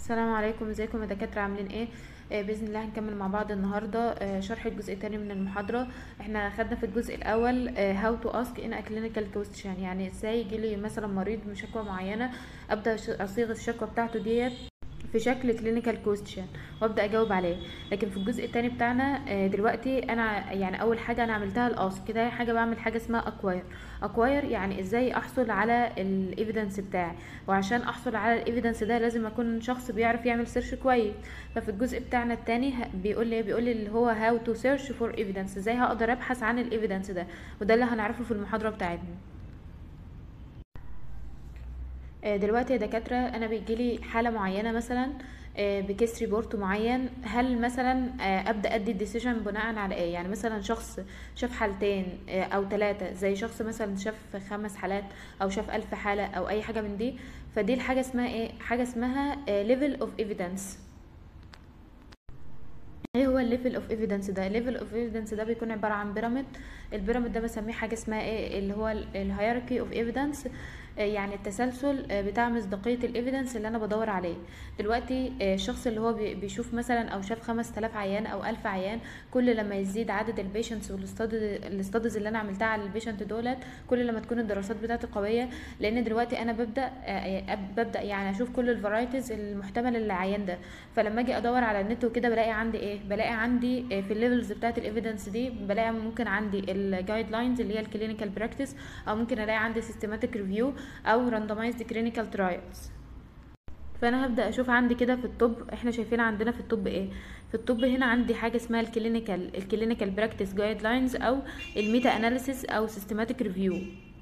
السلام عليكم ازيكم يا دكاترة عاملين ايه آه، باذن الله هنكمل مع بعض النهارده آه، شرح الجزء الثاني من المحاضره احنا خدنا في الجزء الاول هاو تو اسك ان كلينيكال كويستشن يعني ازاي يجي لي مثلا مريض بشكوى معينه ابدا ش- اصيغ الشكوى بتاعته ديت في شكل كلينيكال كويستشن وابدا اجاوب عليه لكن في الجزء الثاني بتاعنا آه، دلوقتي انا يعني اول حاجه انا عملتها الاسك كده حاجه بعمل حاجه اسمها اكواير اكواير يعني ازاي احصل على الايفيدنس بتاعي وعشان احصل على الايفيدنس ده لازم اكون شخص بيعرف يعمل سيرش كويس ففي الجزء بتاعنا التاني ه- بيقول لي بيقول لي اللي هو هاو تو سيرش فور ايفيدنس ازاي هقدر ابحث عن الايفيدنس ده وده اللي هنعرفه في المحاضره بتاعتنا آه، دلوقتي يا دكاترة أنا بيجيلي حالة معينة مثلا آه، بكيس ريبورت معين هل مثلا آه، أبدأ أدي الديسيجن بناء على إيه يعني مثلا شخص شاف حالتين آه، أو ثلاثة زي شخص مثلا شاف خمس حالات أو شاف ألف حالة أو أي حاجة من دي فدي الحاجة اسمها إيه حاجة اسمها level of evidence ايه هو الليفل اوف ايفيدنس ده الليفل اوف ايفيدنس ده بيكون عباره عن بيراميد البيراميد ده بسميه حاجه اسمها ايه اللي هو الهيراركي اوف ايفيدنس يعني التسلسل آه، بتاع مصداقيه الايفيدنس اللي انا بدور عليه دلوقتي آه، الشخص اللي هو بي- بيشوف مثلا او شاف 5000 عيان او 1000 عيان كل لما يزيد عدد البيشنتس والاستاديز اللي انا عملتها على البيشنت دولت كل لما تكون الدراسات بتاعتي قويه لان دلوقتي انا ببدا آه، آه، ببدا يعني اشوف كل الفرايتيز المحتمله للعيان ده فلما اجي ادور على النت وكده بلاقي عندي ايه بلاقي عندي آه، في الليفلز بتاعت الايفيدنس دي بلاقي ممكن عندي الجايد لاينز اللي هي الكلينيكال براكتس او ممكن الاقي عندي سيستماتيك ريفيو او راندمايزد كلينيكال ترايلز فانا هبدا اشوف عندي كده في الطب احنا شايفين عندنا في الطب ايه في الطب هنا عندي حاجه اسمها الكلينيكال الكلينيكال براكتس جايد لاينز او الميتا اناليسيس او سيستماتيك ريفيو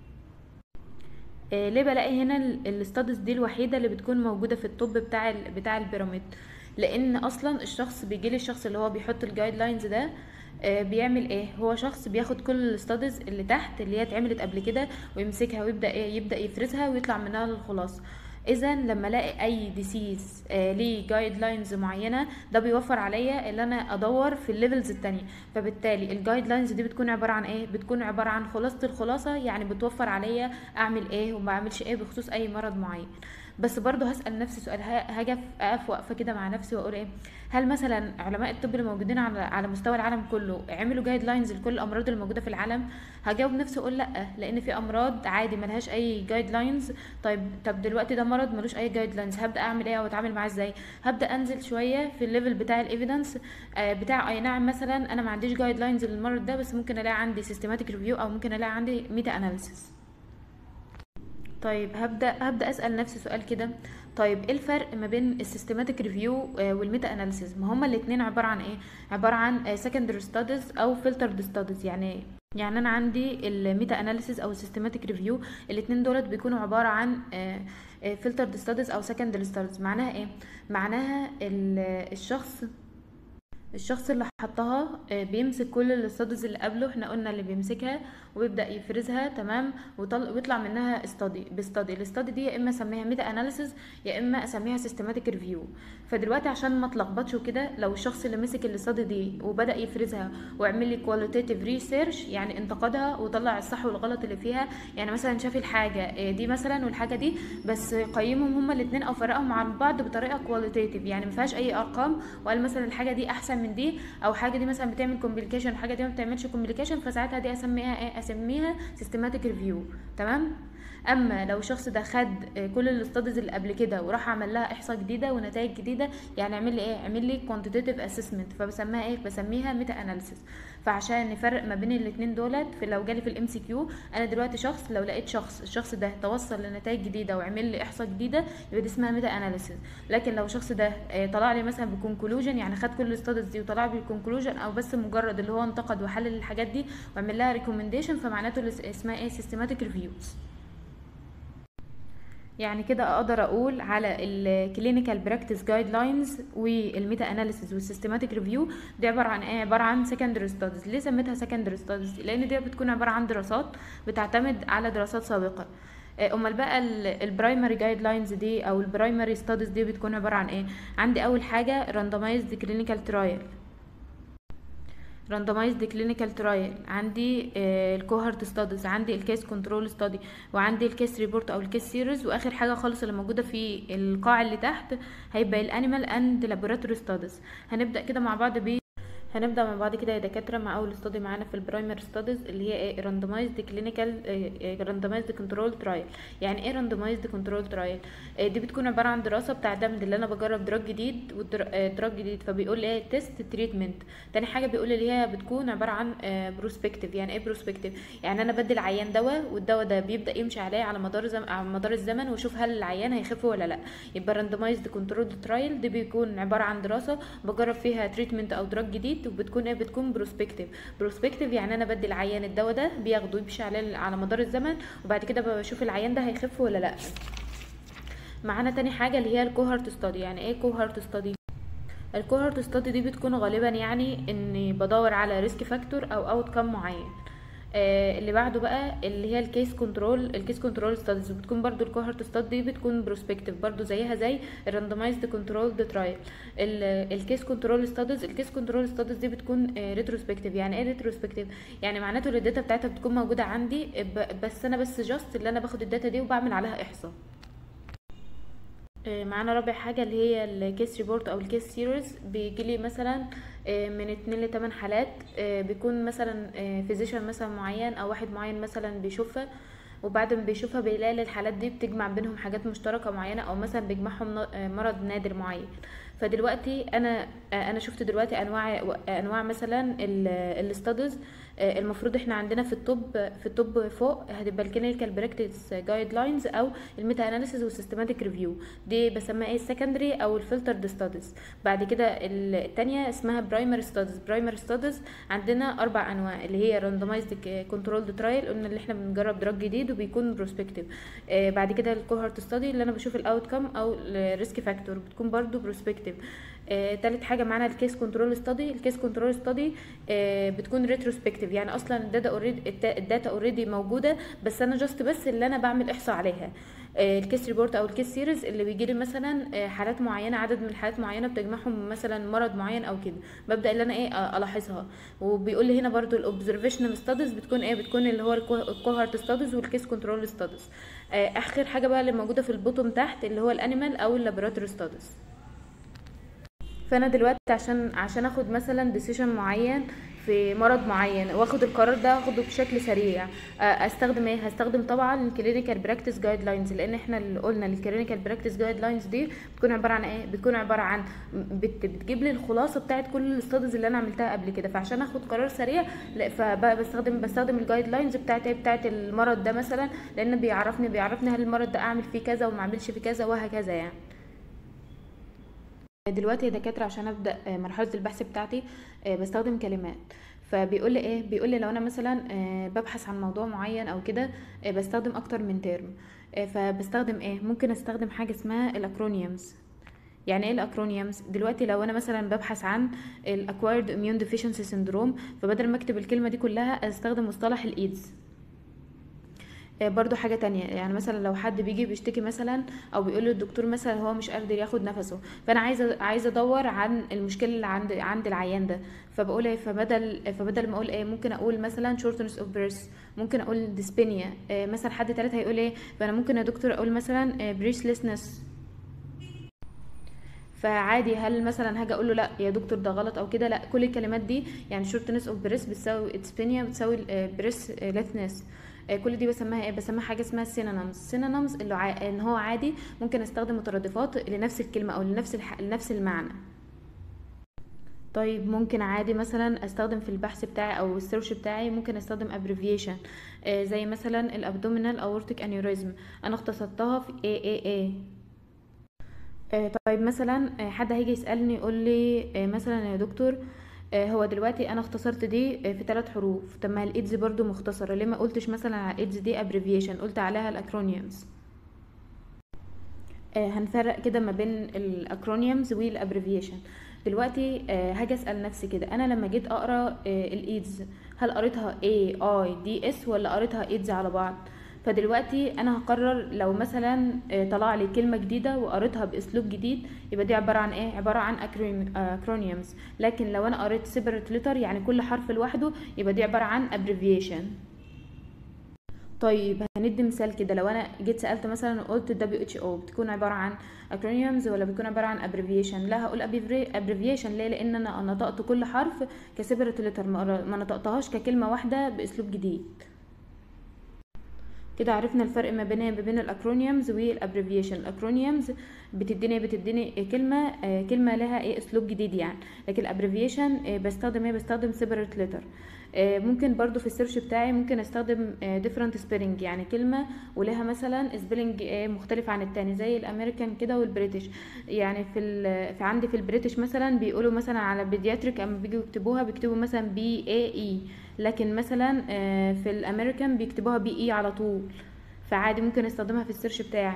آه، ليه بلاقي هنا الاستاديز دي الوحيده اللي بتكون موجوده في الطب بتاع ال بتاع البيراميد لان اصلا الشخص بيجي لي الشخص اللي هو بيحط الجايد لاينز ده آه، بيعمل ايه هو شخص بياخد كل الاستاديز اللي تحت اللي هي اتعملت قبل كده ويمسكها ويبدا ايه يبدا يفرزها ويطلع منها الخلاصه اذا لما الاقي اي ديسيز آه ليه جايد لاينز معينه ده بيوفر عليا ان انا ادور في الليفلز التانية فبالتالي الجايد لاينز دي بتكون عباره عن ايه بتكون عباره عن خلاصه الخلاصه يعني بتوفر عليا اعمل ايه وما اعملش ايه بخصوص اي مرض معين بس برضه هسال نفسي سؤال ه- هاجي أف- اقف وقفه كده مع نفسي واقول ايه هل مثلا علماء الطب اللي موجودين على على مستوى العالم كله عملوا جايد لاينز لكل الامراض اللي موجوده في العالم هجاوب نفسي اقول لا لان في امراض عادي ملهاش اي جايد لاينز طيب طب دلوقتي ده مرض ملوش اي جايد لاينز هبدا اعمل ايه او اتعامل معاه ازاي هبدا انزل شويه في الليفل بتاع الايفيدنس بتاع اي نعم مثلا انا ما عنديش جايد لاينز للمرض ده بس ممكن الاقي عندي سيستماتيك ريفيو او ممكن الاقي عندي ميتا اناليسيس طيب هبدا هبدا اسال نفسي سؤال كده طيب ايه الفرق ما بين السيستماتيك ريفيو والميتا اناليسيز ما هما الاثنين عباره عن ايه عباره عن سكندري ستاديز او فلترد ستاديز يعني إيه؟ يعني انا عندي الميتا اناليسيز او السيستماتيك ريفيو الاثنين دولت بيكونوا عباره عن فلترد ستاديز او سكندري ستاديز معناها ايه معناها ال- الشخص الشخص اللي حطها آه، بيمسك كل الاستاديز اللي قبله احنا قلنا اللي بيمسكها ويبدا يفرزها تمام ويطل- ويطلع منها استادي باستادي الاستادي دي يا اما اسميها ميتا اناليسيز يا اما اسميها سيستماتيك ريفيو فدلوقتي عشان ما اتلخبطش وكده لو الشخص اللي مسك الاستادي دي وبدا يفرزها ويعمل لي كواليتيف ريسيرش يعني انتقدها وطلع الصح والغلط اللي فيها يعني مثلا شاف الحاجه آه، دي مثلا والحاجه دي بس قيمهم هما الاثنين او فرقهم عن بعض بطريقه كواليتيف يعني ما فيهاش اي ارقام وقال مثلا الحاجه دي احسن من دي او حاجه دي مثلا بتعمل كومبليكيشن الحاجه دي ما بتعملش كومبليكيشن فساعتها دي اسميها ايه اسميها سيستماتيك ريفيو تمام اما لو الشخص ده خد آه، كل الاستاديز اللي قبل كده وراح عمل لها احصاء جديده ونتائج جديده يعني عمل لي ايه عمل لي كوانتيتيف اسسمنت فبسميها ايه بسميها ميتا اناليسيس فعشان نفرق ما بين الاثنين دولت في لو جالي في الام سي كيو انا دلوقتي شخص لو لقيت شخص الشخص ده توصل لنتائج جديده وعمل لي احصاء جديده يبقى دي اسمها ميتا اناليسيس لكن لو الشخص ده آه، طلع لي مثلا بكونكلوجن يعني خد كل الاستاديز دي وطلع لي بكونكلوجن او بس مجرد اللي هو انتقد وحلل الحاجات دي وعمل لها ريكومنديشن فمعناته اللي اسمها ايه سيستماتيك ريفيوز يعني كده اقدر اقول على الكلينيكال براكتس جايد لاينز والميتا اناليسيز والسيستماتيك ريفيو دي عباره عن ايه عباره عن سكندري ستاديز ليه سميتها سكندري ستاديز لان دي بتكون عباره عن دراسات بتعتمد على دراسات سابقه آه، امال بقى البرايمري جايد لاينز دي او البرايمري ستاديز دي بتكون عباره عن ايه عندي اول حاجه راندمايزد كلينيكال ترايل randomized clinical trial عندي الكوهرت ستاديز عندي الكيس كنترول ستادي وعندي الكيس ريبورت او الكيس سيريز واخر حاجه خالص اللي موجوده في القاع اللي تحت هيبقى الانيمال اند لابوراتوري ستاديز هنبدا كده مع بعض ب هنبدا مع بعض كده يا دكاتره مع اول استادي معانا في البرايمر ستاديز اللي هي ايه راندمايزد كلينيكال راندمايزد كنترول ترايل يعني ايه راندمايزد كنترول ترايل دي بتكون عباره عن دراسه بتعتمد ان انا بجرب دراج جديد ودراج جديد فبيقول لي ايه تيست تريتمنت تاني حاجه بيقول لي اللي هي بتكون عباره عن بروسبكتيف يعني ايه بروسبكتيف يعني انا بدي العيان دواء والدواء ده بيبدا يمشي عليه على مدار زم... على مدار الزمن واشوف هل العيان هيخف ولا لا يبقى راندمايزد كنترول ترايل دي بيكون عباره عن دراسه بجرب فيها تريتمنت او دراج جديد وبتكون ايه بتكون بروسبكتيف بروسبكتيف يعني انا بدي العيان الدواء ده بياخده يمشي عليه على مدار الزمن وبعد كده بشوف العيان ده هيخف ولا لا معانا تاني حاجه اللي هي الكوهارت ستادي يعني ايه كوهارت ستادي الكوهارت ستادي دي بتكون غالبا يعني اني بدور على ريسك فاكتور او اوت كام معين آه اللي بعده بقى اللي هي الكيس كنترول الكيس كنترول ستاديز بتكون برضو الكوهورت ستادي دي بتكون بروسبكتيف برضو زيها زي الراندمايزد كنترول ترايل الكيس كنترول ستاديز الكيس كنترول ستاديز دي بتكون ريتروسبكتيف يعني ايه ريتروسبكتيف يعني معناته الداتا بتاعتها بتكون موجوده عندي بس انا بس جاست اللي انا باخد الداتا دي وبعمل عليها احصاء معانا رابع حاجة اللي هي الكيس ريبورت او الكيس سيريز بيجي لي مثلا من اتنين لتمن حالات بيكون مثلا فيزيشن مثلا معين او واحد معين مثلا بيشوفها وبعد ما بيشوفها بيلاقي الحالات دي بتجمع بينهم حاجات مشتركة معينة او مثلا بيجمعهم مرض نادر معين فدلوقتي انا انا شفت دلوقتي انواع انواع مثلا الاستاديز المفروض احنا عندنا في الطب في الطب فوق هتبقى الكلينيكال براكتس جايد لاينز او الميتا اناليسيز والسيستماتيك ريفيو دي بسميها ايه السكندري او الفلترد ستاديز بعد كده الثانيه اسمها برايمري ستاديز برايمري ستاديز عندنا اربع انواع اللي هي راندمايزد كنترولد ترايل قلنا اللي احنا بنجرب دراج جديد وبيكون بروسبكتيف آه بعد كده الكوهورت ستادي اللي انا بشوف الاوت كام او الريسك فاكتور بتكون برضو بروسبكتيف آه، تالت حاجه معانا الكيس كنترول ستادي الكيس كنترول ستادي آه، بتكون ريتروسبكتيف يعني اصلا الداتا اوريدي الداتا اوريدي موجوده بس انا جاست بس اللي انا بعمل احصاء عليها آه، الكيس ريبورت او الكيس سيريز اللي بيجي لي مثلا آه، حالات معينه عدد من الحالات معينه بتجمعهم مثلا مرض معين او كده ببدا اللي انا ايه آه، الاحظها وبيقول لي هنا برضو الاوبزرفيشنال ستاديز بتكون ايه بتكون اللي هو الكوهارت ستاديز والكيس كنترول ستاديز اخر حاجه بقى اللي موجوده في البوتوم تحت اللي هو الانيمال او اللابوراتوري ستاديز فانا دلوقتي عشان عشان اخد مثلا ديسيشن معين في مرض معين واخد القرار ده اخده بشكل سريع آه، استخدم ايه هستخدم طبعا الكلينيكال براكتس جايد لاينز لان احنا اللي قلنا الكلينيكال براكتس جايد لاينز دي بتكون عباره عن ايه بتكون عباره عن بت بتجيب لي الخلاصه بتاعت كل الاستاديز اللي انا عملتها قبل كده فعشان اخد قرار سريع لا فبستخدم بستخدم الجايد لاينز بتاعت ايه بتاعت المرض ده مثلا لان بيعرفني بيعرفني هل المرض ده اعمل فيه كذا وما اعملش فيه كذا وهكذا يعني دلوقتي يا دكاتره عشان ابدا آه، مرحله البحث بتاعتي آه، بستخدم كلمات فبيقول لي ايه بيقول لي لو انا مثلا آه، ببحث عن موضوع معين او كده آه، بستخدم اكتر من ترم آه، فبستخدم ايه ممكن استخدم حاجه اسمها الاكرونيمز يعني ايه الاكرونيمز دلوقتي لو انا مثلا ببحث عن الاكوايرد اميون ديفيشنسي سيندروم فبدل ما اكتب الكلمه دي كلها استخدم مصطلح الايدز آه، برضو حاجة تانية يعني مثلا لو حد بيجي بيشتكي مثلا او بيقول للدكتور مثلا هو مش قادر ياخد نفسه فانا عايزه عايزه ادور عن المشكله اللي عند عند العيان ده فبقول ايه فبدل فبدل ما اقول ايه ممكن اقول مثلا shortness of breath ممكن اقول dyspnea آه، مثلا حد تالت هيقول ايه فانا ممكن يا دكتور اقول مثلا آه، breathlessness فعادي هل مثلا هاجي اقول له لا يا دكتور ده غلط او كده لا كل الكلمات دي يعني shortness of breath بتساوي dyspnea بتساوي breathlessness آه، كل دي بسميها ايه بسميها حاجه اسمها synonyms synonyms اللي ع... ان هو عادي ممكن استخدم مترادفات لنفس الكلمه او لنفس الح... لنفس المعنى طيب ممكن عادي مثلا استخدم في البحث بتاعي او السيرش بتاعي ممكن استخدم abbreviation آه زي مثلا الابدومينال اورتيك انيوريزم انا اختصرتها في AAA آه طيب مثلا آه حد هيجي يسالني يقول لي آه مثلا يا دكتور آه هو دلوقتي انا اختصرت دي آه في ثلاث حروف طب ما الايدز برضو مختصره ليه ما قلتش مثلا على الايدز دي abbreviation قلت عليها الاكرونيمز آه هنفرق كده ما بين الاكرونيمز والابريفيشن دلوقتي آه هاجي اسال نفسي كده انا لما جيت اقرا آه الايدز هل قريتها A I D S ولا قريتها ايدز على بعض فدلوقتي انا هقرر لو مثلا آه، طلع لي كلمه جديده وقريتها باسلوب جديد يبقى دي عباره عن ايه عباره عن اكرونيومز لكن لو انا قريت سيبريت لتر يعني كل حرف لوحده يبقى دي عباره عن ابريفيشن طيب هندي مثال كده لو انا جيت سالت مثلا قلت دبليو اتش او بتكون عباره عن اكرونيومز ولا بتكون عباره عن ابريفيشن لا هقول ابريفيشن ليه لان انا نطقت كل حرف كسيبريت لتر ما نطقتهاش ككلمه واحده باسلوب جديد كده عرفنا الفرق ما بين ما بين الاكرونيومز والابريفيشن الاكرونيومز بتديني بتديني كلمه آه، كلمه لها ايه اسلوب جديد يعني لكن الابريفيشن آه، بستخدم ايه بستخدم سيبريت لتر آه، ممكن برضو في السيرش بتاعي ممكن استخدم ديفرنت سبيلنج يعني كلمه ولها مثلا سبيلنج مختلف عن التاني زي الامريكان كده والبريتش يعني في في عندي في البريتش مثلا بيقولوا مثلا على بيدياتريك اما بيجوا يكتبوها بيكتبوا مثلا بي اي اي لكن مثلا آه، في الامريكان بيكتبوها بي اي على طول فعادي ممكن استخدمها في السيرش بتاعي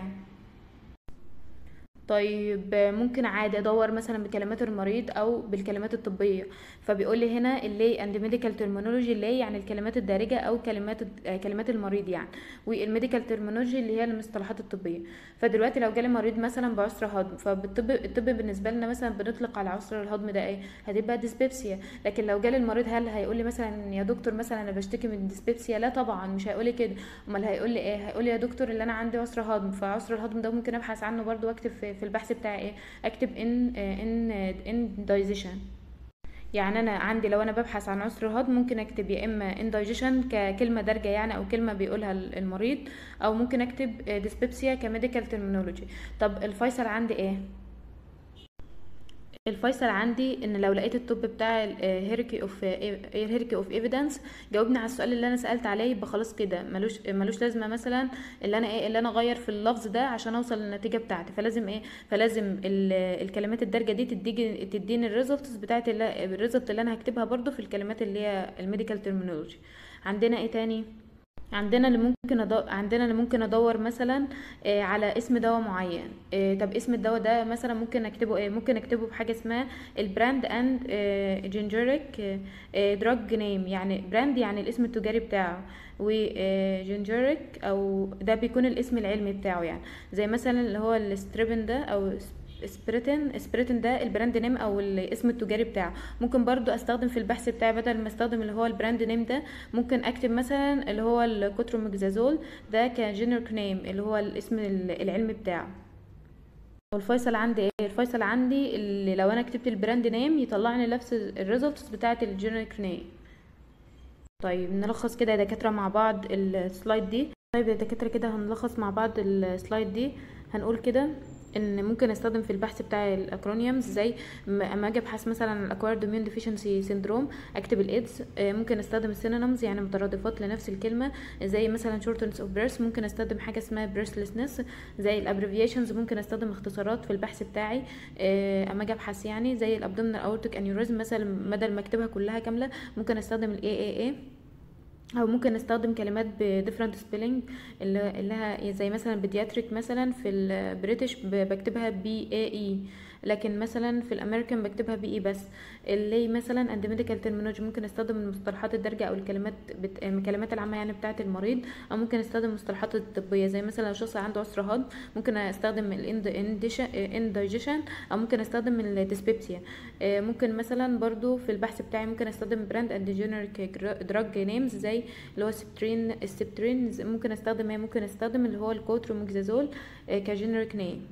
طيب ممكن عادي ادور مثلا بكلمات المريض او بالكلمات الطبيه فبيقول لي هنا اللي اند ميديكال ترمينولوجي اللي يعني الكلمات الدارجه او كلمات كلمات المريض يعني والميديكال ترمينولوجي اللي هي المصطلحات الطبيه فدلوقتي لو جالي مريض مثلا بعسر هضم فبالطب الطب بالنسبه لنا مثلا بنطلق على عسر الهضم ده ايه هتبقى ديسبيبسيا لكن لو جالي المريض هل هيقول لي مثلا يا دكتور مثلا انا بشتكي من ديسبيبسيا لا طبعا مش هيقول لي كده امال هيقول لي ايه هيقول لي يا دكتور اللي انا عندي عسر هضم فعسر الهضم ده ممكن ابحث عنه برده واكتب في في البحث بتاعي ايه اكتب ان ان ان دايجيشن يعني انا عندي لو انا ببحث عن عسر الهضم ممكن اكتب يا اما اندايجيشن ككلمه دارجه يعني او كلمه بيقولها المريض او ممكن اكتب ديسبيبسيا كميديكال ترمينولوجي طب الفيصل عندي ايه الفيصل عندي ان لو لقيت التوب بتاع الهيركي اوف هيركي اوف ايفيدنس جاوبني على السؤال اللي انا سالت عليه يبقى خلاص كده ملوش ملوش لازمه مثلا اللي انا ايه اللي انا اغير في اللفظ ده عشان اوصل للنتيجه بتاعتي فلازم ايه فلازم الكلمات الدارجه دي تديني تديني الريزلتس بتاعت الريزلت اللي انا هكتبها برده في الكلمات اللي هي الميديكال ترمينولوجي عندنا ايه تاني عندنا اللي ممكن أدور عندنا اللي ممكن ادور مثلا آه، على اسم دواء معين آه، طب اسم الدواء ده مثلا ممكن اكتبه ايه ممكن اكتبه بحاجه اسمها البراند اند جينجريك دراج نيم يعني براند يعني الاسم التجاري بتاعه وجينجريك آه، او ده بيكون الاسم العلمي بتاعه يعني زي مثلا اللي هو الستريبن ده او سبريتن سبريتن ده البراند نيم او الاسم التجاري بتاعه ممكن برضو استخدم في البحث بتاعي بدل ما استخدم اللي هو البراند نيم ده ممكن اكتب مثلا اللي هو الكوتروميكزازول ده كجينيرك نيم اللي هو الاسم العلمي بتاعه والفيصل عندي ايه الفيصل عندي اللي لو انا كتبت البراند نيم يطلع لي نفس الريزلتس بتاعه الجينيرك نيم طيب نلخص كده يا دكاتره مع بعض السلايد دي طيب يا دكاتره كده هنلخص مع بعض السلايد دي هنقول كده ان ممكن استخدم في البحث بتاع الاكرونيومز زي اما اجي ابحث مثلا عن الاكوارد اميون ديفيشنسي سيندروم اكتب الايدز آه، ممكن استخدم السينونيمز يعني مترادفات لنفس الكلمه زي مثلا شورتنس اوف بيرث ممكن استخدم حاجه اسمها بريسلسنس زي الابريفيشنز ممكن استخدم اختصارات في البحث بتاعي آه، اما اجي ابحث يعني زي الابدومينال اورتيك انيوريزم مثلا بدل ما اكتبها كلها كامله ممكن استخدم الاي اي اي او ممكن نستخدم كلمات بديفرنت سبيلنج اللي زي مثلا بيدياتريك مثلا في البريتش بكتبها بي اي اي لكن مثلا في الامريكان بكتبها بي اي بس اللي مثلا اند ميديكال ترمينولوجي ممكن استخدم المصطلحات الدارجه او الكلمات بت... الكلمات العامه يعني بتاعه المريض او ممكن استخدم المصطلحات الطبيه زي مثلا لو شخص عنده عسر هضم ممكن استخدم الاندايجيشن او ممكن استخدم الديسبيبسيا آه، ممكن مثلا برضو في البحث بتاعي ممكن استخدم براند اند جينيريك دراج نيمز زي اللي هو سبترين السبترين ممكن استخدم ايه ممكن استخدم اللي هو الكوتروموكزازول آه، كجينيريك نيم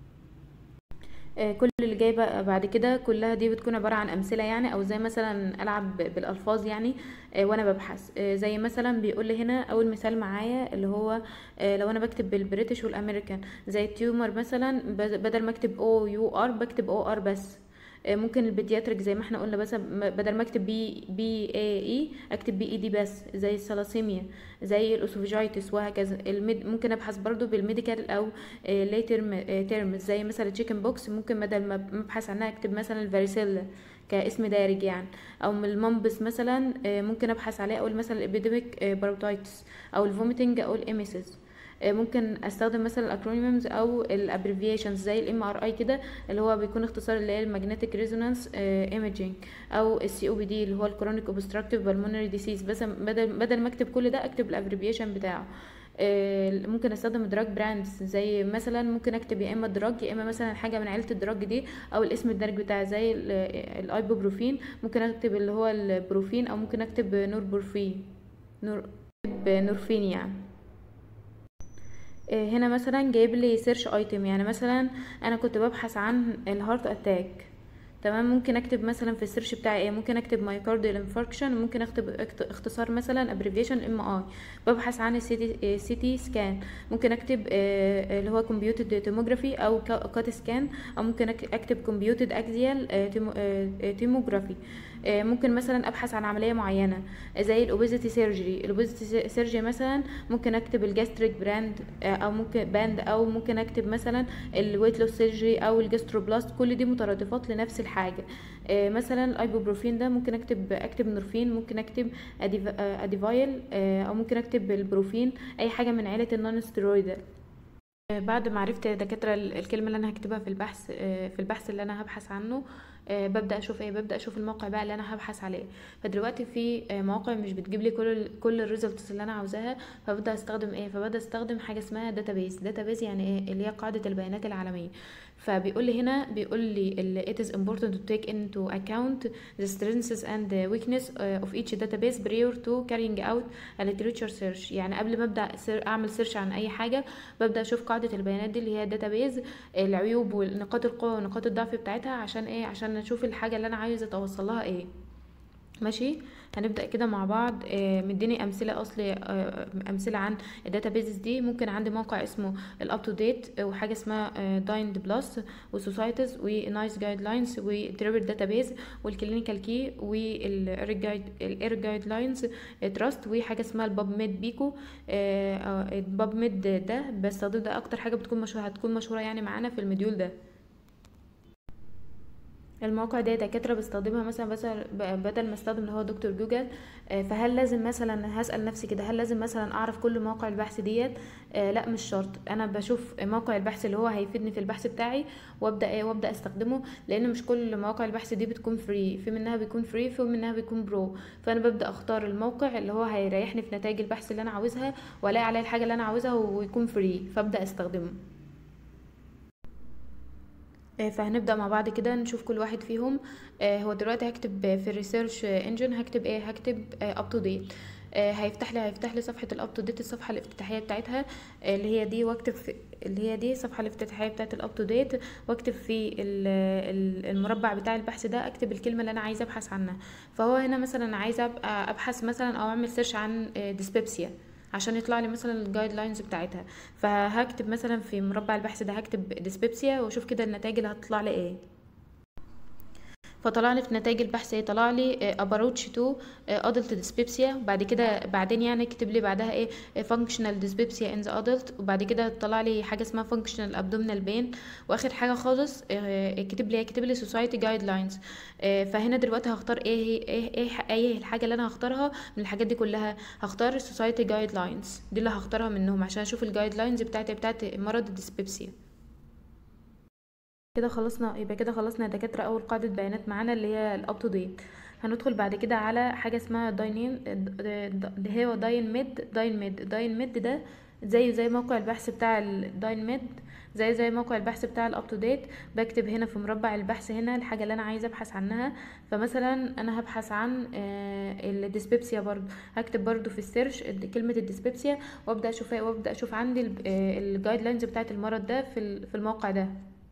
آه، كل اللي جاي بقى بعد كده كلها دي بتكون عبارة عن أمثلة يعني أو زي مثلا ألعب بالألفاظ يعني آه، وأنا ببحث آه، زي مثلا بيقول لي هنا أول مثال معايا اللي هو لو أنا بكتب بالبريتش والأمريكان زي التيومر مثلا بدل ما أكتب أو يو ار بكتب أو ار بس آه، ممكن البيدياتريك زي ما احنا قلنا بس بدل ما اكتب بي بي اي اي اكتب بي اي دي بس زي السلاسيميا زي الاسوفيجايتس وهكذا الميد ممكن ابحث برضو بالميديكال او لي تيرم تيرم زي مثلا تشيكن بوكس ممكن بدل ما ابحث عنها اكتب مثلا الفاريسيلا كاسم دارج يعني او من المنبس مثلا آه، ممكن ابحث عليه اقول مثلا الابيديميك باروتايتس او الفوميتنج او الاميسيس آه، ممكن استخدم مثلا الاكرونيمز او الابريفيشنز زي الام ار اي كده اللي هو بيكون اختصار اللي هي الماجنتيك ريزونانس ايميجينج او السي او بي دي اللي هو الكرونيك اوبستراكتيف بالمونري ديسيز بس بدل بدل ما اكتب كل ده اكتب الابريفيشن بتاعه آه، ممكن استخدم دراج براندز زي مثلا ممكن اكتب يا اما دراج يا اما مثلا حاجه من عيله الدراج دي او الاسم الدرج بتاعه زي ال- الايبوبروفين ممكن اكتب اللي هو البروفين او ممكن اكتب نوربورفين نور اكتب نورفين يعني آه، هنا مثلا جايب لي سيرش ايتم يعني مثلا انا كنت ببحث عن الهارت اتاك تمام ممكن اكتب مثلا في السيرش بتاعي ايه ممكن اكتب مايوكارديال انفاركشن ممكن اكتب اكت- اختصار مثلا ابريفيشن ام اي ببحث عن السيتي سيتي سكان ممكن اكتب آه، اللي هو كمبيوتد توموجرافي او كات سكان او ممكن أك- اكتب كمبيوتد اكزيال تيموجرافي ممكن مثلا ابحث عن عمليه معينه زي الاوبيزيتي سيرجري الاوبيزيتي سيرجري مثلا ممكن اكتب الجاستريك براند او ممكن باند او ممكن اكتب مثلا الويت لوس سيرجري او الجاستروبلاست كل دي مترادفات لنفس الحاجه آه، مثلا الايبوبروفين ده ممكن اكتب اكتب نورفين ممكن اكتب أديف- آه، اديفايل آه، او ممكن اكتب البروفين اي حاجه من عيله النون ستيرويدال آه، بعد ما عرفت يا دكاترة ال- الكلمة اللي أنا هكتبها في البحث آه، في البحث اللي أنا هبحث عنه آه، ببدأ أشوف إيه ببدأ أشوف الموقع بقى اللي أنا هبحث عليه فدلوقتي في آه، مواقع مش بتجيب لي كل ال كل الريزلتس اللي أنا عاوزاها فببدأ أستخدم إيه فببدأ أستخدم حاجة اسمها داتابيز داتابيز يعني إيه اللي هي قاعدة البيانات العالمية فبيقول لي هنا بيقول لي ال- it is important to take into account the strengths and the weakness uh, of each database prior to carrying out a literature search يعني قبل ما ابدا سير- اعمل سيرش عن اي حاجه ببدا اشوف قاعده البيانات دي اللي هي database العيوب ونقاط القوه ونقاط الضعف بتاعتها عشان ايه عشان اشوف الحاجه اللي انا عايزه اتوصل لها ايه ماشي هنبدأ كده مع بعض آه، مديني أمثلة أصلي آه، أمثلة عن الداتابيزز دي ممكن عندي موقع اسمه الأب تو ديت وحاجة اسمها دايند بلس وسوسايتيز ونايس جايد لاينز وتريبل داتابيز والكلينيكال كي والاير جايد لاينز تراست وحاجة اسمها الباب ميد بيكو الباب ميد ده بستخدم ده أكتر حاجة بتكون مشهورة هتكون مشهورة يعني معانا في المديول ده المواقع دي دكاترة بستخدمها مثلا بس ب- بدل ما استخدم اللي هو دكتور جوجل آه، فهل لازم مثلا هسأل نفسي كده هل لازم مثلا اعرف كل مواقع البحث ديت آه، لا مش شرط انا بشوف موقع البحث اللي هو هيفيدني في البحث بتاعي وابدا ايه وابدا استخدمه لان مش كل مواقع البحث دي بتكون فري في منها بيكون فري في منها بيكون برو فانا ببدا اختار الموقع اللي هو هيريحني في نتائج البحث اللي انا عاوزها والاقي عليه الحاجه اللي انا عاوزها ويكون فري فابدا استخدمه آه، فهنبدأ مع بعض كده نشوف كل واحد فيهم آه، هو دلوقتي هكتب في الريسيرش انجن هكتب ايه هكتب اب تو ديت هيفتح لي هيفتح لي صفحة الاب تو ديت الصفحة الافتتاحية بتاعتها آه، اللي هي دي واكتب في اللي هي دي الصفحة الافتتاحية بتاعت الاب تو ديت واكتب في ال- ال- المربع بتاع البحث ده اكتب الكلمة اللي انا عايزة ابحث عنها فهو هنا مثلا عايزة أبقى- ابحث مثلا او اعمل سيرش عن ديسبيبسيا عشان يطلع لي مثلا الجايد لاينز بتاعتها فهكتب مثلا في مربع البحث ده هكتب ديسبيبسيا واشوف كده النتائج اللي هتطلع لي ايه فطلع لي في نتائج البحث ايه طلع لي اباروتش تو ادلت ديسبيبسيا بعد كده بعدين يعني كتب لي بعدها ايه فانكشنال ديسبيبسيا ان ذا ادلت وبعد كده طلع لي حاجه اسمها فانكشنال ابدومينال بين واخر حاجه خالص آه، كتب لي كتب لي سوسايتي جايد لاينز فهنا دلوقتي هختار ايه هي ايه ايه ايه الحاجه اللي انا هختارها من الحاجات دي كلها هختار السوسايتي جايد لاينز دي اللي هختارها منهم عشان اشوف الجايد لاينز بتاعتي بتاعت مرض الديسبيبسيا كده خلصنا يبقى كده خلصنا يا دكاترة أول قاعدة بيانات معانا اللي هي الأب تو ديت هندخل بعد كده على حاجة اسمها داينين اللي هو داين ميد داين ميد داين ميد ده زيه زي موقع البحث بتاع الداين ميد زي زي موقع البحث بتاع الاب تو ديت بكتب هنا في مربع البحث هنا الحاجه اللي انا عايزه ابحث عنها فمثلا انا هبحث عن الديسبيبسيا برضو هكتب برضو في السيرش كلمه الديسبيبسيا وابدا اشوف وابدا اشوف عندي الجايد لاينز بتاعه المرض ده في ال- في الموقع ده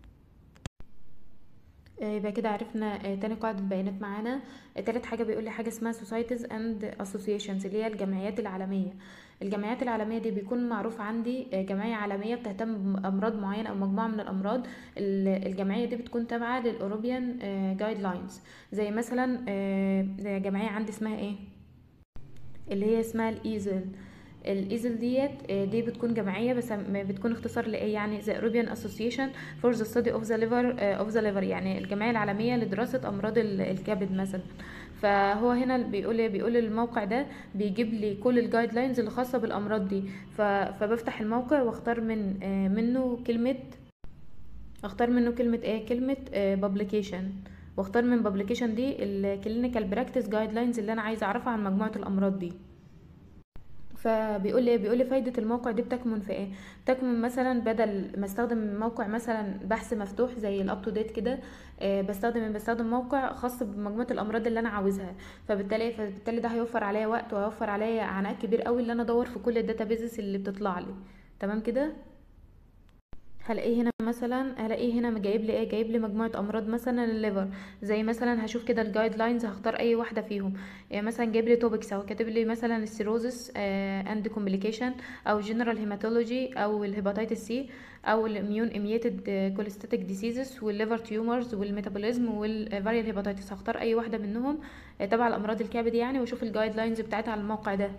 آه، يبقى كده عرفنا آه، تاني قاعدة بيانات معانا آه، تالت حاجة بيقول لي حاجة اسمها societies and associations اللي هي الجمعيات العالمية الجمعيات العالمية دي بيكون معروف عندي آه، جمعية عالمية بتهتم بأمراض معينة أو مجموعة من الأمراض ال- الجمعية دي بتكون تابعة للأوروبيان جايد لاينز زي مثلا آه، جمعية عندي اسمها ايه اللي هي اسمها الايزل الايزل ديت آه، دي بتكون جمعيه بس م- بتكون اختصار لايه يعني the European Association for the Study of the Liver آه، of the Liver يعني الجمعيه العالميه لدراسه امراض ال- الكبد مثلا فهو هنا بيقول إيه؟ بيقول الموقع ده بيجيب لي كل الجايد لاينز اللي خاصه بالامراض دي ف- فبفتح الموقع واختار من آه، منه كلمه اختار منه كلمة ايه كلمة بابليكيشن واختار من بابليكيشن دي الكلينيكال براكتس جايد لاينز اللي انا عايزة اعرفها عن مجموعة الامراض دي فبيقول لي بيقول لي فايدة الموقع دي بتكمن في ايه بتكمن مثلا بدل ما استخدم موقع مثلا بحث مفتوح زي الاب تو ديت كده آه، بستخدم بستخدم موقع خاص بمجموعة الامراض اللي انا عاوزها فبالتالي فبالتالي ده هيوفر عليا وقت وهيوفر عليا عناء كبير قوي اللي انا ادور في كل الداتابيزز اللي بتطلع لي تمام كده هلاقيه هنا مثلا هلاقيه هنا جايب لي ايه جايب لي مجموعه امراض مثلا الليفر زي مثلا هشوف كده الجايد لاينز هختار اي واحده فيهم يعني مثلا جايب لي توبكس او كاتب لي مثلا السيروزس اند كومبليكيشن او جنرال هيماتولوجي او الهيباتيتس سي او الاميون اميتد كوليستاتيك ديسيزز والليفر تيومرز والميتابوليزم والفاريال هيباتيتس هختار اي واحده منهم آه، تبع الامراض الكبد يعني واشوف الجايد لاينز بتاعتها على الموقع ده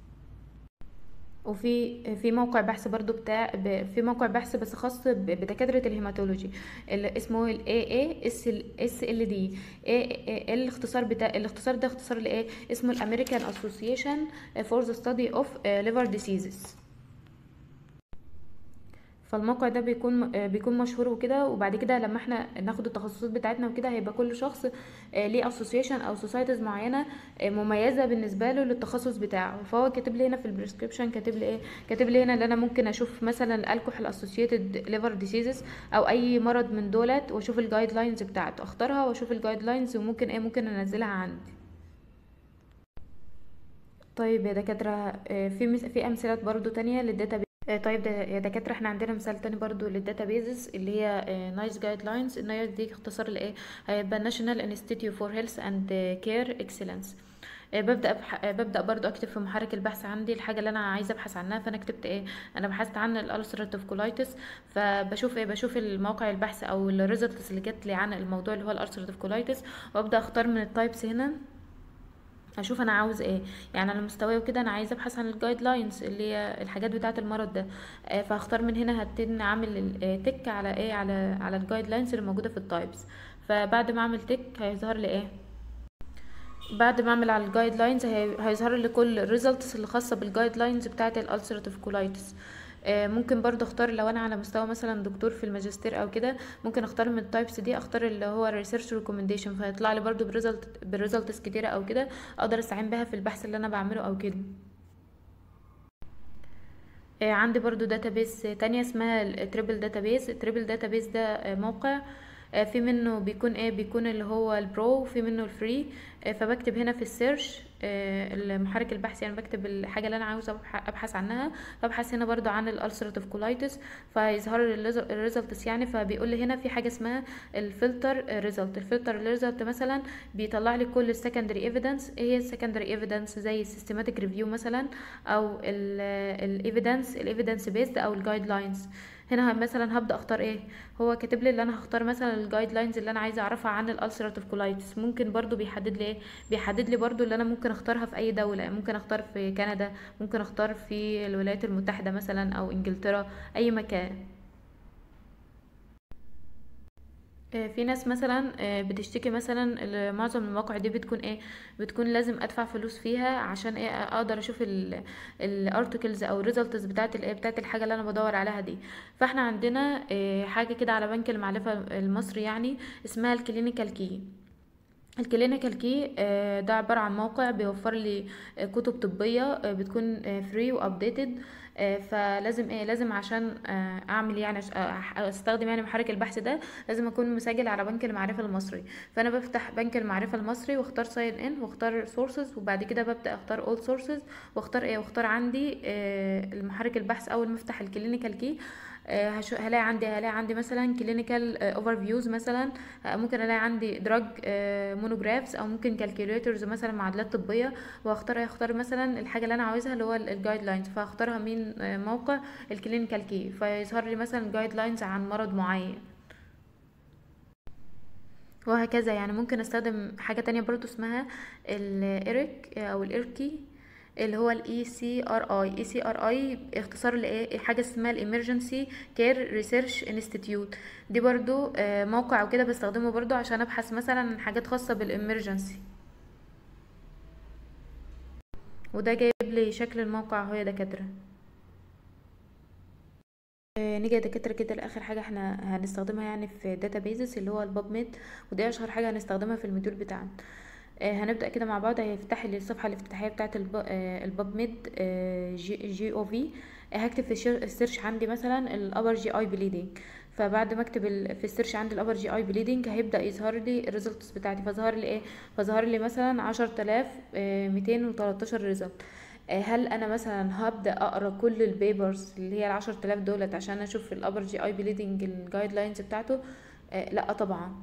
وفي في موقع بحث برضو بتاع ب- في موقع بحث بس خاص ب- بدكاترة الهيماتولوجي اللي اسمه ال AA SLD AA الاختصار بتاع الاختصار ده اختصار لايه اسمه الامريكان اسوسيشن فور ذا ستادي اوف ليفر ديسيزز فالموقع ده بيكون آه، بيكون مشهور وكده وبعد كده لما احنا ناخد التخصصات بتاعتنا وكده هيبقى كل شخص آه، ليه اسوسيشن او سوسايتيز معينه آه، مميزه بالنسبه له للتخصص بتاعه فهو كاتب لي هنا في البريسكريبشن كاتب لي ايه كاتب لي هنا ان انا ممكن اشوف مثلا الالكحول اسوسييتد ليفر ديسيزز او اي مرض من دولت واشوف الجايد لاينز بتاعته اختارها واشوف الجايد لاينز وممكن ايه ممكن انزلها عندي طيب يا دكاترة آه، في مس... في أمثلة برضو تانية للداتا آه، طيب ده يا دكاترة احنا عندنا مثال تاني برضو للداتابيزز اللي هي نايس جايد لاينز النايس دي اختصار لايه هيبقى ناشونال انستيتيوت فور هيلث اند كير اكسلنس ببدا أبح... آه، ببدا برضو اكتب في محرك البحث عندي الحاجه اللي انا عايزه ابحث عنها فانا كتبت ايه انا بحثت عن الالسراتيف كولايتس فبشوف ايه بشوف الموقع البحث او الريزلتس اللي جت لي عن الموضوع اللي هو الالسراتيف كولايتس وابدا اختار من التايبس هنا اشوف انا عاوز ايه يعني على مستواي وكده انا عايزه ابحث عن الجايد لاينز اللي هي الحاجات بتاعه المرض ده آه، فهختار من هنا هبتدي اعمل تك على ايه على على الجايد لاينز اللي موجوده في التايبس فبعد ما اعمل تك هيظهر لي ايه بعد ما اعمل على الجايد لاينز هيظهر لي كل الريزلتس اللي خاصه بالجايد لاينز بتاعه الالسراتيف كولايتس ممكن برضه اختار لو انا على مستوى مثلا دكتور في الماجستير او كده ممكن اختار من التايبس دي اختار اللي هو الريسيرش ريكومنديشن فيطلع لي برضه بريزلت بريزلتس كتيره او كده اقدر استعين بها في البحث اللي انا بعمله او كده آه، عندي برضو داتابيس تانية اسمها التريبل داتابيس التريبل داتابيس ده آه، موقع آه، في منه بيكون ايه بيكون اللي هو البرو وفي منه الفري آه، فبكتب هنا في السيرش آه، المحرك البحث يعني بكتب الحاجة اللي انا عاوزة أبح- ابحث عنها فابحث هنا برضو عن الالسراتيف كولايتس فيظهر الريزلتس يعني فبيقول لي هنا في حاجة اسمها الفلتر ريزلت الفلتر ريزلت مثلا بيطلع لي كل السكندري ايفيدنس ايه هي السكندري ايفيدنس زي السيستماتيك ريفيو مثلا او الايفيدنس الايفيدنس بيزد او الجايد لاينز هنا ه- مثلا هبدا اختار ايه هو كاتب لي اللي انا هختار مثلا الجايد لاينز اللي انا عايزه اعرفها عن الالسراتيف كولايتس ممكن برضو بيحدد لي ايه بيحدد لي برضو اللي انا ممكن اختارها في اي دوله ممكن اختار في كندا ممكن اختار في الولايات المتحده مثلا او انجلترا اي مكان آه، في ناس مثلا آه، بتشتكي مثلا ال- معظم المواقع دي بتكون ايه بتكون لازم ادفع فلوس فيها عشان ايه اقدر اشوف الارتكلز او الريزلتس بتاعت الايه بتاعت الحاجه اللي انا بدور عليها دي فاحنا عندنا آه، حاجه كده على بنك المعرفه المصري يعني اسمها الكلينيكال كي الكلينيكال كي ده عبارة عن موقع بيوفر لي آه، كتب طبية آه، بتكون فري وابديتد فلازم ايه لازم عشان آه، اعمل يعني أش- آه، استخدم يعني محرك البحث ده لازم اكون مسجل على بنك المعرفة المصري فانا بفتح بنك المعرفة المصري واختار ساين ان واختار سورسز وبعد كده ببدأ اختار اول سورسز واختار ايه واختار عندي آه، المحرك البحث اول ما افتح الكلينيكال كي آه، هشو- هلاقي عندي هلاقي عندي مثلا كلينيكال اوفر فيوز مثلا آه، ممكن الاقي عندي دراج مونوجرافز او ممكن كالكوليترز مثلا معادلات طبيه واختار اختار مثلا الحاجه اللي انا عاوزها اللي هو الجايد لاينز فاختارها من آه، موقع الكلينيكال كي فيظهر لي مثلا جايد لاينز عن مرض معين وهكذا يعني ممكن استخدم حاجة تانية برضو اسمها الإيريك أو الإيركي اللي هو الاي سي ار اي اي سي ار اي اختصار لايه حاجه اسمها الامرجنسي كير ريسيرش انستيتيوت دي برضو آه، موقع وكده بستخدمه برضو عشان ابحث مثلا عن حاجات خاصه بالامرجنسي وده جايب لي شكل الموقع اهو يا دكاتره آه، نيجي يا دكاترة كده لآخر حاجة احنا هنستخدمها يعني في داتابيزز اللي هو الباب ميد ودي أشهر حاجة هنستخدمها في الموديول بتاعنا آه هنبدأ كده مع بعض هيفتح لي الصفحة الافتتاحية بتاعة الباب ميد جي, جي او في هكتب في الشر- السيرش عندي مثلا الابر جي اي بليدنج فبعد ما اكتب ال- في السيرش عندي الابر جي اي بليدنج هيبدأ يظهر لي الريزلتس بتاعتي فظهر لي ايه فظهر لي مثلا عشرة آلاف ميتين وتلاتاشر ريزلت هل انا مثلا هبدأ اقرا كل البيبرز اللي هي العشرة آلاف دولت عشان اشوف الابر جي اي بليدنج الجايد لاينز بتاعته آه لا طبعا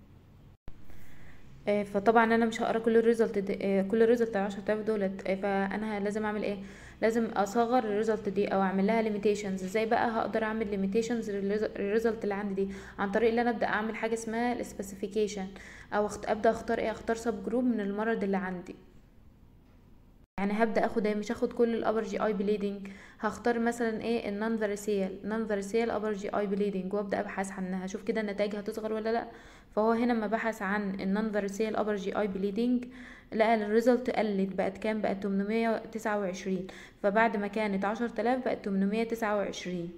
آه، فطبعا انا مش هقرا كل الريزلت دي آه، كل الريزلت على 10000 دولت آه، فانا لازم اعمل ايه لازم اصغر الريزلت دي او اعمل لها ليميتيشنز ازاي بقى هقدر اعمل ليميتيشنز للريزلت اللي عندي دي عن طريق ان انا ابدا اعمل حاجه اسمها السبيسيفيكيشن او أخت... ابدا اختار ايه اختار سب جروب من المرض اللي عندي يعني هبدا اخد ايه مش هاخد كل الابر جي اي بليدنج هختار مثلا ايه النون فاريسيال نون فاريسيال ابر جي اي بليدنج وابدا ابحث عنها اشوف كده النتائج هتصغر ولا لا فهو هنا لما بحث عن النون فاريسيال ابر جي اي بليدنج لقى الريزلت قلت بقت كام بقت 829 فبعد ما كانت 10000 بقت 829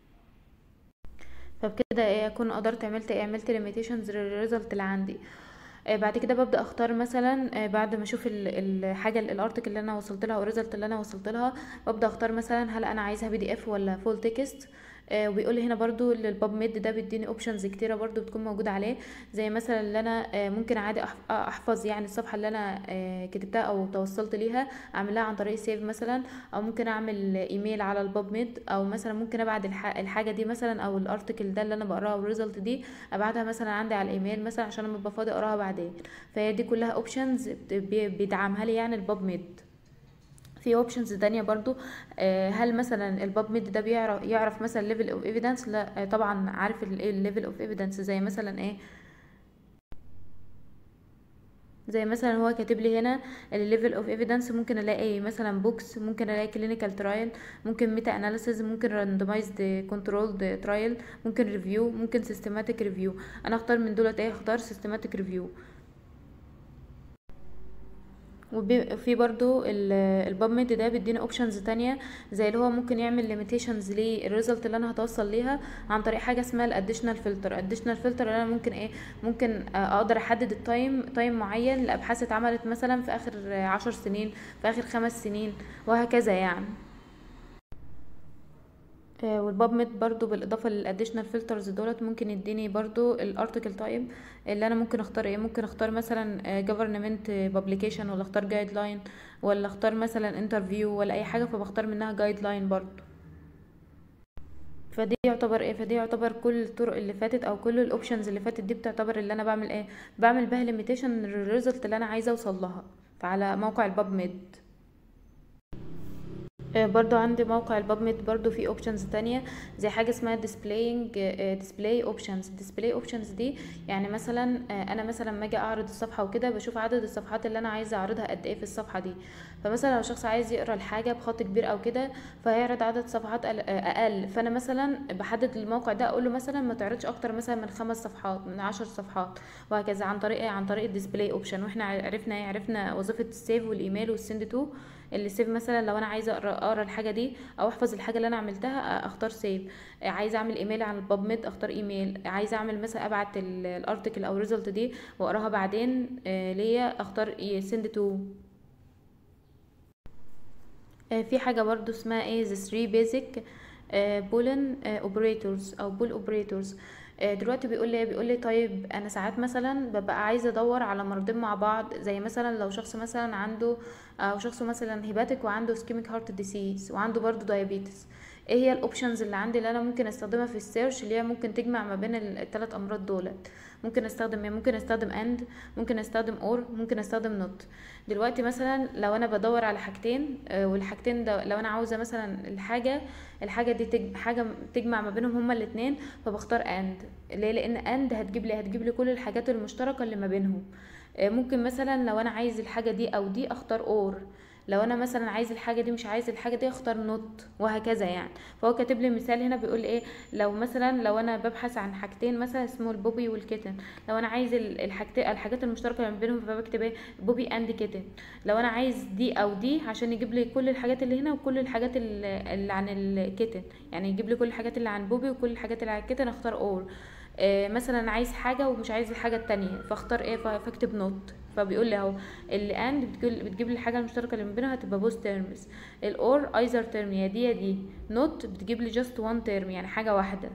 فبكده ايه اكون قدرت عملت ايه عملت ليميتيشنز للريزلت اللي عندي آه، بعد كده ببدا اختار مثلا آه، بعد ما اشوف ال- الحاجه الارتكل اللي انا وصلت لها او الريزلت اللي انا وصلت لها ببدا اختار مثلا هل انا عايزها بي دي اف ولا فول تكست وبيقول لي هنا برضو الباب ميد ده بيديني اوبشنز كتيره برضو بتكون موجوده عليه زي مثلا اللي انا آه، ممكن عادي أح- احفظ يعني الصفحه اللي انا آه، كتبتها او توصلت ليها اعملها عن طريق سيف مثلا او ممكن اعمل ايميل على الباب ميد او مثلا ممكن ابعت الح- الحاجه دي مثلا او الارتكل ده اللي انا بقراها او الريزلت دي ابعتها مثلا عندي على الايميل مثلا عشان لما ابقى فاضي اقراها بعدين فهي دي كلها اوبشنز بيدعمها لي يعني الباب ميد في اوبشنز تانية برضو آه، هل مثلا الباب ميد ده بيعرف يعرف مثلا ليفل اوف ايفيدنس لا آه، طبعا عارف الليفل اوف ايفيدنس زي مثلا ايه زي مثلا هو كاتب لي هنا الليفل اوف ايفيدنس ممكن الاقي مثلا بوكس ممكن الاقي كلينيكال ترايل ممكن ميتا اناليسيز ممكن راندمايزد كنترولد ترايل ممكن ريفيو ممكن سيستماتيك ريفيو انا اختار من دولت ايه اختار سيستماتيك ريفيو وفي برضو الباب ميد ده بيدينا اوبشنز تانية زي اللي هو ممكن يعمل ليميتيشنز للريزلت اللي انا هتوصل ليها عن طريق حاجه اسمها الاديشنال فلتر اديشنال فلتر انا ممكن ايه ممكن آه، اقدر احدد التايم تايم معين لابحاث اتعملت مثلا في اخر آه، عشر سنين في اخر خمس سنين وهكذا يعني آه، والباب ميد برضو بالاضافه للاديشنال فلترز دولت ممكن يديني برضو الارتكل تايب اللي انا ممكن اختار ايه ممكن اختار مثلا جفرنمنت بابليكيشن ولا اختار جايد لاين ولا اختار مثلا انترفيو ولا اي حاجه فبختار منها جايد لاين برضو فدي يعتبر ايه فدي يعتبر كل الطرق اللي فاتت او كل الاوبشنز اللي فاتت دي بتعتبر اللي انا بعمل ايه بعمل بها ليميتيشن للريزلت اللي انا عايزه اوصل لها فعلى موقع الباب ميد آه، برضو عندي موقع الباب ميد برضو فيه اوبشنز تانية زي حاجة اسمها displaying ديسبلاي اوبشنز display اوبشنز دي يعني مثلا آه، انا مثلا لما اجي اعرض الصفحة وكده بشوف عدد الصفحات اللي انا عايزة اعرضها قد ايه في الصفحة دي فمثلا لو شخص عايز يقرا الحاجة بخط كبير او كده فهيعرض عدد صفحات أقل- آه، اقل فانا مثلا بحدد الموقع ده اقول له مثلا ما تعرضش اكتر مثلا من خمس صفحات من عشر صفحات وهكذا عن طريق ايه عن طريق الديسبلاي اوبشن واحنا عرفنا ايه عرفنا وظيفة السيف والايميل والسند تو اللي سيف مثلا لو انا عايزه اقرا اقرا الحاجه دي او احفظ الحاجه اللي انا عملتها اختار سيف عايزه اعمل ايميل على الباب ميد اختار ايميل عايزه اعمل مثلا ابعت الارتكل او الريزلت دي واقراها بعدين آه، ليا اختار سند تو في حاجه برضو اسمها ايه the three basic بولن اوبريتورز او بول اوبريتورز دلوقتي بيقول لي بيقول لي طيب انا ساعات مثلا ببقى عايزه ادور على مرضين مع بعض زي مثلا لو شخص مثلا عنده او شخص مثلا هيباتيك وعنده اسكيميك هارت ديسيز وعنده برضو دايابيتس ايه هي الاوبشنز اللي عندي اللي انا ممكن استخدمها في السيرش اللي هي ممكن تجمع ما بين الثلاث امراض دولت ممكن استخدم ايه ممكن استخدم اند ممكن استخدم اور ممكن استخدم نوت دلوقتي مثلا لو انا بدور على حاجتين آه، والحاجتين ده لو انا عاوزه مثلا الحاجه الحاجه دي تج... حاجه تجمع ما بينهم هما الاثنين فبختار اند ليه لان اند هتجيب لي هتجيب لي كل الحاجات المشتركه اللي ما بينهم آه، ممكن مثلا لو انا عايز الحاجه دي او دي اختار اور لو انا مثلا عايز الحاجه دي مش عايز الحاجه دي اختار نوت وهكذا يعني فهو كاتب لي مثال هنا بيقول ايه لو مثلا لو انا ببحث عن حاجتين مثلا اسمه البوبي والكيتن لو انا عايز ال- الحاجتين الحاجات المشتركه اللي ما بينهم فبكتب ايه بوبي اند كيتن لو انا عايز دي او دي عشان يجيب لي كل الحاجات اللي هنا وكل الحاجات اللي اللي عن الكيتن يعني يجيب لي كل الحاجات اللي عن بوبي وكل الحاجات اللي عن الكيتن اختار اور آه مثلا عايز حاجه ومش عايز الحاجه التانية فاختار ايه ف- فاكتب نوت فبيقول لي اهو اللي اند بتجيب, بتجيب لي الحاجه المشتركه اللي ما بينها هتبقى بوث تيرمز الاور ايزر تيرم يا دي يا دي نوت بتجيب لي جاست وان تيرم يعني حاجه واحده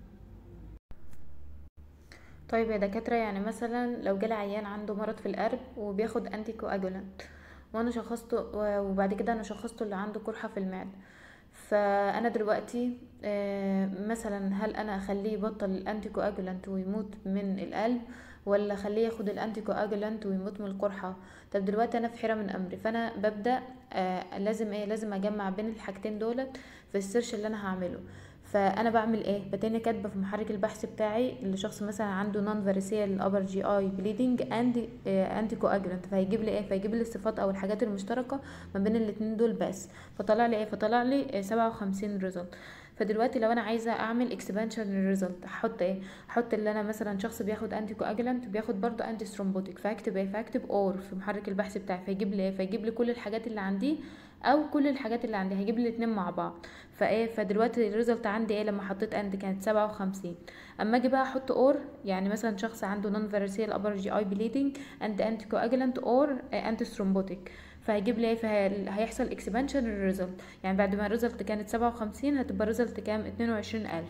طيب يا دكاتره يعني مثلا لو جالي عيان عنده مرض في القلب وبياخد انتي كواجولانت وانا شخصته وبعد كده انا شخصته اللي عنده قرحه في المعده فانا دلوقتي آه، مثلا هل انا اخليه يبطل الانتي كواجولانت ويموت من القلب ولا اخليه ياخد الانتي كواجولانت ويموت من القرحه طب دلوقتي انا في حيره من امري فانا ببدا آه لازم ايه لازم اجمع بين الحاجتين دولت في السيرش اللي انا هعمله فانا بعمل ايه بتاني كاتبه في محرك البحث بتاعي لشخص مثلا عنده نون فاريسيال ابر جي اي بليدنج اند انتي كواجولانت فهيجيب لي ايه فهيجيب لي الصفات او الحاجات المشتركه ما بين الاتنين دول بس فطلع لي ايه فطلع لي سبعة وخمسين ريزلت فدلوقتي لو انا عايزه اعمل اكسبانشن للريزلت هحط ايه هحط اللي انا مثلا شخص بياخد انتي كواجولانت وبياخد برضه انتي ثرومبوتيك فهكتب ايه فهكتب اور في محرك البحث بتاعي فيجيب لي ايه فيجيب لي كل الحاجات اللي عندي او كل الحاجات اللي عندي هجيب لي الاتنين مع بعض فايه فدلوقتي الريزلت عندي ايه لما حطيت اند كانت سبعة وخمسين اما اجي بقى احط اور يعني مثلا شخص عنده نون فيرسيال ابر جي اي بليدنج اند انتي كواجولانت اور انتي ثرومبوتيك فهيجيب لي ايه فهيحصل اكسبانشن للريزلت يعني بعد ما الريزلت كانت سبعة وخمسين هتبقى الريزلت كام اتنين وعشرين الف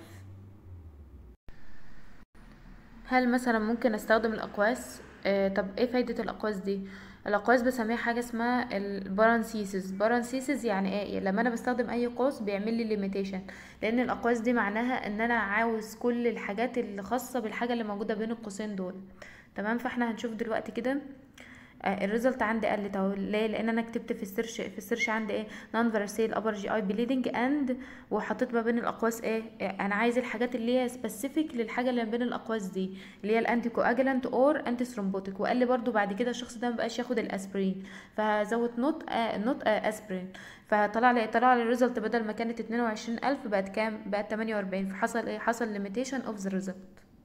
هل مثلا ممكن استخدم الاقواس آه طب ايه فايدة الاقواس دي الاقواس بسميها حاجه اسمها البارانسيسز بارانسيسز يعني ايه لما انا بستخدم اي قوس بيعمل لي ليميتيشن لان الاقواس دي معناها ان انا عاوز كل الحاجات اللي خاصه بالحاجه اللي موجوده بين القوسين دول تمام فاحنا هنشوف دلوقتي كده الريزلت عندي قلت اهو ليه لان انا كتبت في السيرش في السيرش عندي ايه نون فيرسيل ابر جي اي بليدنج اند وحطيت ما بين الاقواس ايه انا عايز الحاجات اللي هي سبيسيفيك للحاجه اللي ما بين الاقواس دي اللي هي الانتي كواجلانت اور انتي ثرومبوتيك وقال لي برده بعد كده الشخص ده مبقاش ياخد الاسبرين فهزود نوت آه نوت آه اسبرين فطلع لي طلع لي الريزلت بدل ما كانت 22000 بقت كام بقت 48 فحصل ايه حصل ليميتيشن اوف ذا ريزلت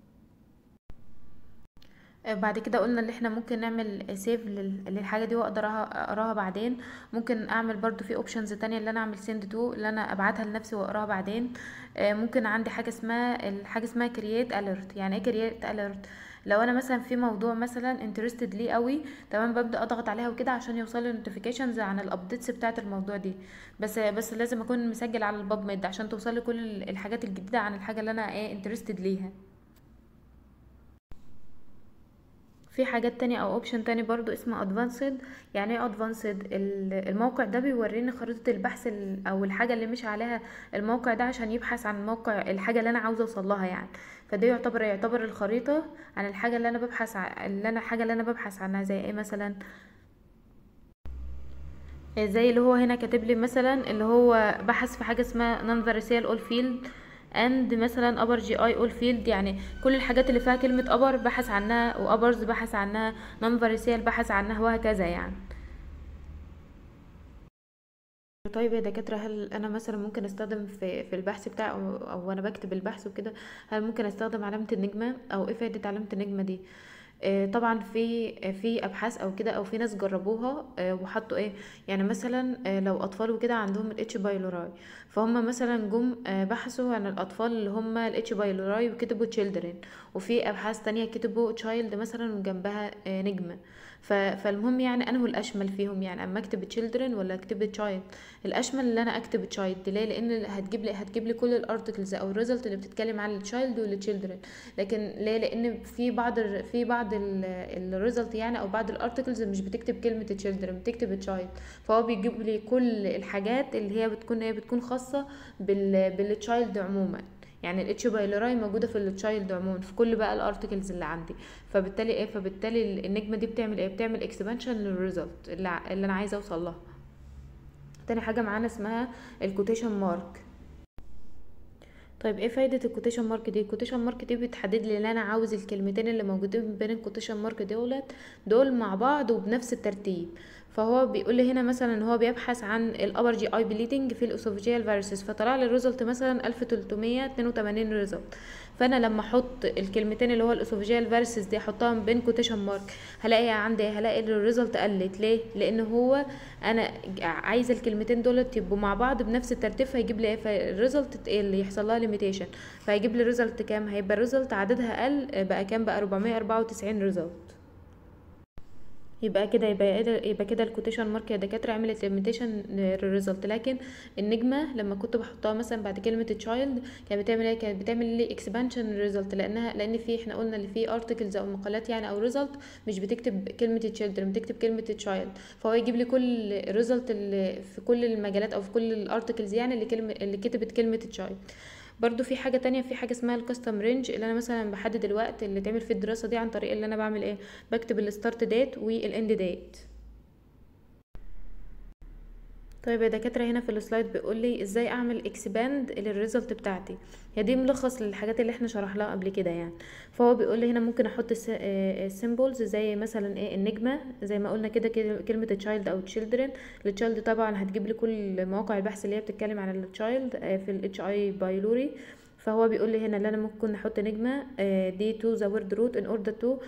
بعد كده قلنا ان احنا ممكن نعمل سيف للحاجه دي واقدر اقراها بعدين ممكن اعمل برضو في اوبشنز تانية اللي انا اعمل سند تو اللي انا ابعتها لنفسي واقراها بعدين ممكن عندي حاجه اسمها الحاجه اسمها كرييت اليرت يعني ايه كرييت اليرت لو انا مثلا في موضوع مثلا انترستد ليه قوي تمام ببدا اضغط عليها وكده عشان يوصل لي نوتيفيكيشنز عن الابديتس بتاعه الموضوع دي بس بس لازم اكون مسجل على الباب ميد عشان توصل لي كل الحاجات الجديده عن الحاجه اللي انا ايه انترستد ليها في حاجات تانية او اوبشن تاني برضو اسمه ادفانسد يعني ايه ادفانسد الموقع ده بيوريني خريطة البحث او الحاجة اللي مش عليها الموقع ده عشان يبحث عن موقع الحاجة اللي انا عاوزة اوصل لها يعني فده يعتبر يعتبر الخريطة عن الحاجة اللي انا ببحث ع... اللي انا حاجة اللي انا ببحث عنها زي ايه مثلا زي اللي هو هنا كاتب لي مثلا اللي هو بحث في حاجة اسمها نون فاريسيال اول فيلد اند مثلا ابر جي اي اول فيلد يعني كل الحاجات اللي فيها كلمه ابر بحث عنها وابرز بحث عنها نون فاريسيال بحث عنها وهكذا يعني طيب يا دكاترة هل أنا مثلا ممكن أستخدم في في البحث بتاعي أو, أو أنا بكتب البحث وكده هل ممكن أستخدم علامة النجمة أو إيه فايدة علامة النجمة دي؟ آه طبعا في في ابحاث او كده او في ناس جربوها آه وحطوا ايه يعني مثلا آه لو اطفال وكده عندهم الاتش بايلوراي فهم مثلا جم بحثوا عن الاطفال اللي هم الاتش بايلوراي وكتبوا تشيلدرن وفي ابحاث تانية كتبوا تشايلد مثلا وجنبها نجمه فالمهم يعني انه الاشمل فيهم يعني اما اكتب تشيلدرن ولا اكتب تشايلد الاشمل اللي انا اكتب تشايلد ليه لان هتجيب لي هتجيب لي كل الارتكلز او الريزلت اللي بتتكلم عن التشايلد والتشيلدرن لكن ليه لان في بعض في بعض الريزلت يعني او بعض الارتكلز مش بتكتب كلمه تشيلدرن بتكتب تشايلد فهو بيجيب لي كل الحاجات اللي هي بتكون هي بتكون خاصه بال بالتشايلد عموما يعني الاتش بايلوراي موجوده في التشايلد عموما في كل بقى الارتكلز اللي عندي فبالتالي ايه فبالتالي النجمه دي بتعمل ايه بتعمل اكسبانشن للريزلت اللي, اللي انا عايزه اوصل لها تاني حاجه معانا اسمها الكوتيشن مارك طيب ايه فايدة الكوتيشن مارك دي الكوتيشن مارك دي بتحدد لي ان انا عاوز الكلمتين اللي موجودين بين الكوتيشن مارك دولت دول مع بعض وبنفس الترتيب فهو بيقول لي هنا مثلا ان هو بيبحث عن الابر جي اي بليدنج في الاسوفيجيال فيروسز فطلع لي الريزلت مثلا 1382 ريزلت فانا لما احط الكلمتين اللي هو الاسوفيجيال فيروسز دي احطهم بين كوتيشن مارك هلاقي عندي هلاقي الريزلت قلت ليه لان هو انا عايزه الكلمتين دول يبقوا مع بعض بنفس الترتيب فيجيب لي الريزلت تقل يحصل لها ليميتيشن فهيجيب لي ريزلت كام هيبقى الريزلت عددها قل بقى كام بقى 494 ريزلت يبقى كده يبقى يبقى كده الكوتيشن مارك يا دكاتره عملت ليميتيشن للريزلت لكن النجمه لما كنت بحطها مثلا بعد كلمه تشايلد كانت بتعمل ايه كانت بتعمل لي اكسبانشن ريزلت لانها لان في احنا قلنا اللي في ارتكلز او مقالات يعني او ريزلت مش بتكتب كلمه تشيلدرن بتكتب كلمه تشايلد فهو يجيب لي كل ريزلت اللي في كل المجالات او في كل الارتكلز يعني اللي كلمه اللي كتبت كلمه تشايلد برضو في حاجة تانية في حاجة اسمها الكاستم رينج اللي انا مثلا بحدد الوقت اللي تعمل فيه الدراسة دي عن طريق اللي انا بعمل ايه بكتب الستارت ديت والاند ديت طيب يا دكاتره هنا في السلايد بيقول لي ازاي اعمل اكسباند للريزلت بتاعتي هي دي ملخص للحاجات اللي احنا شرحناها قبل كده يعني فهو بيقول لي هنا ممكن احط سيمبلز زي مثلا ايه النجمه زي ما قلنا كده كلمه تشايلد او تشيلدرن التشايلد طبعا هتجيب لي كل مواقع البحث اللي هي بتتكلم عن التشايلد في الاتش اي بايلوري فهو بيقول لي هنا ان انا ممكن احط نجمه دي تو ذا وورد روت ان اوردر تو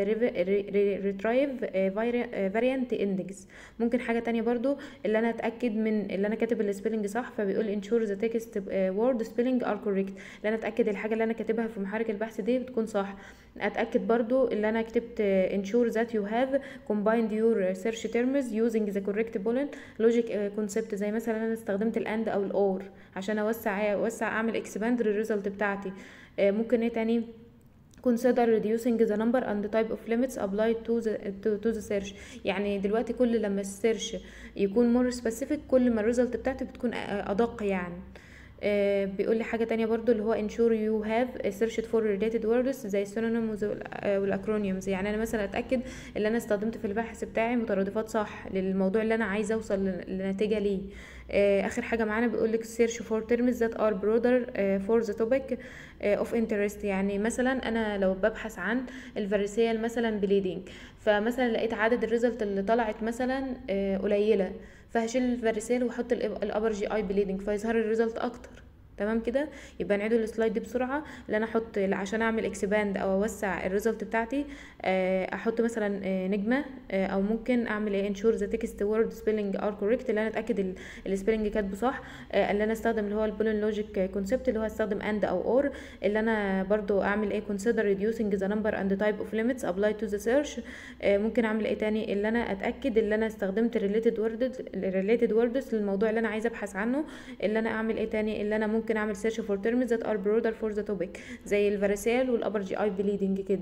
ريترايف فاريانت اندكس ممكن حاجه تانية برضو اللي انا اتاكد من اللي انا كاتب السبيلنج صح فبيقول انشور ذا تكست وورد سبيلنج ار كوريكت اللي انا اتاكد الحاجه اللي انا كاتبها في محرك البحث دي بتكون صح اتاكد برضو اللي انا كتبت ensure that you have combined your search terms using the correct boolean logic concept زي مثلا انا استخدمت الاند او الاور عشان اوسع اوسع اعمل اكسباند للريزلت بتاعتي ممكن ايه تاني consider reducing the number and the type of limits applied to the to, to the search يعني دلوقتي كل لما السيرش يكون more specific كل ما الريزلت بتاعتي بتكون ادق يعني آه بيقول لي حاجه تانية برضو اللي هو ensure you have searched for related words زي السينونيمز والاكرونيمز يعني انا مثلا اتاكد ان انا استخدمت في البحث بتاعي مترادفات صح للموضوع اللي انا عايزه اوصل لنتيجه ليه آه اخر حاجه معانا بيقول لك search for terms that are broader uh, for the topic uh, of interest يعني مثلا انا لو ببحث عن الفاريسيال مثلا بليدنج فمثلا لقيت عدد الريزلت اللي طلعت مثلا uh, قليله فهشيل الفاريسيل واحط الابر جي اي بليدنج فيظهر الريزلت اكتر تمام كده يبقى نعيد السلايد دي بسرعه اللي انا احط عشان اعمل اكسباند او اوسع الريزلت بتاعتي احط مثلا نجمه او ممكن اعمل ايه انشور ذا تكست وورد سبيلنج ار كوريكت اللي انا اتاكد السبيلنج كاتبه صح اللي انا استخدم اللي هو البولين لوجيك كونسبت اللي هو استخدم اند او اور اللي انا برضو اعمل ايه consider reducing the number and the type of limits applied to the search ممكن اعمل ايه تاني اللي انا اتاكد اللي انا استخدمت related words related words للموضوع اللي انا عايزه ابحث عنه اللي انا اعمل ايه تاني اللي انا ممكن اعمل search for terms that are broader for the topic زي الفاريسيال والابر جي اي بليدنج كده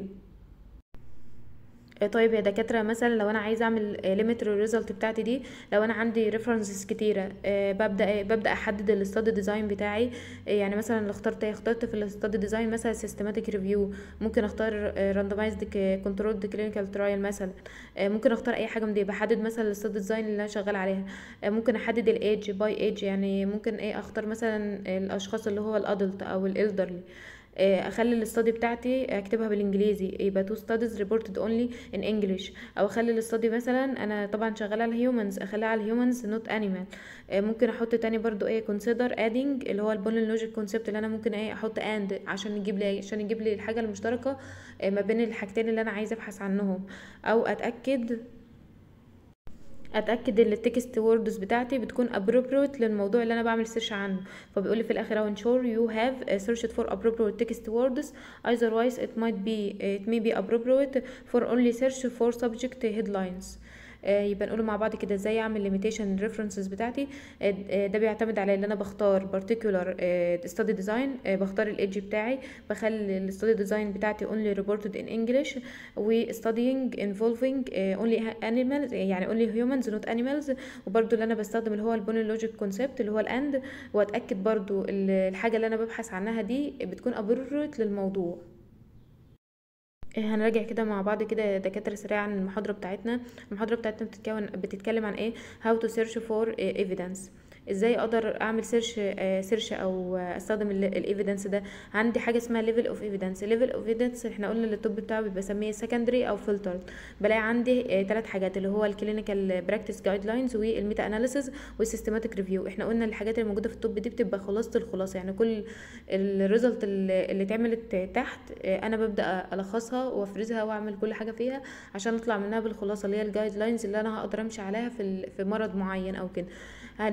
طيب يا دكاتره مثلا لو انا عايزه اعمل ليميت الريزلت بتاعتي دي لو انا عندي ريفرنسز كتيره ببدا ببدا احدد الاستادي ديزاين بتاعي يعني مثلا اللي اخترت اخترت في الاستادي ديزاين مثلا سيستماتيك ريفيو ممكن اختار راندمايزد كنترولد كلينيكال ترايل مثلا ممكن اختار اي حاجه من دي بحدد مثلا الاستادي ديزاين اللي انا شغال عليها ممكن احدد الايدج باي ايدج يعني ممكن ايه اختار مثلا الاشخاص اللي هو الادلت او الالدرلي اخلي الاستادي بتاعتي اكتبها بالانجليزي يبقى تو ستاديز ريبورتد اونلي ان انجلش او اخلي الاستادي مثلا انا طبعا شغاله على الهيومنز اخليها على الهيومنز نوت انيمال ممكن احط تاني برضو ايه كونسيدر ادنج اللي هو البولين لوجيك كونسبت اللي انا ممكن ايه احط اند عشان يجيب لي عشان يجيب لي الحاجه المشتركه ما بين الحاجتين اللي انا عايزه ابحث عنهم او اتاكد اتاكد ان التكست ووردز بتاعتي بتكون appropriate للموضوع اللي انا بعمل سيرش عنه فبيقول لي في الاخر اهو ensure you have searched for appropriate text words otherwise it might be it may be appropriate for only search for subject headlines يبقى نقول مع بعض كده ازاي اعمل ليميتيشن ريفرنسز بتاعتي ده بيعتمد على ان انا بختار بارتيكولار ستادي ديزاين بختار الايدج بتاعي بخلي الستادي ديزاين بتاعتي اونلي ريبورتد ان انجلش وستادينج انفولفينج اونلي انيمالز يعني اونلي هيومنز نوت انيمالز وبرده اللي انا بستخدم اللي هو البوني لوجيك كونسبت اللي هو الاند واتاكد برده الحاجه اللي انا ببحث عنها دي بتكون ابررت للموضوع هنراجع كده مع بعض كده دكاتره سريعا عن المحاضره بتاعتنا المحاضره بتاعتنا بتتكون بتتكلم عن ايه how to search for evidence ازاي اقدر اعمل سيرش سيرش او استخدم الايفيدنس ده عندي حاجه اسمها ليفل اوف ايفيدنس ليفل اوف ايفيدنس احنا قلنا التوب بتاعه بيبقى بسميه سكندري او فلتر بلاقي عندي ثلاث حاجات اللي هو الكلينيكال براكتس جايد لاينز والميتا اناليسيز والسيستماتيك ريفيو احنا قلنا الحاجات اللي موجوده في التوب دي بتبقى خلاصه الخلاصه يعني كل الريزلت اللي اتعملت تحت انا ببدا الخصها وافرزها واعمل كل حاجه فيها عشان اطلع منها بالخلاصه اللي هي الجايد لاينز اللي انا هقدر امشي عليها في في مرض معين او كده هنيجي بعد كده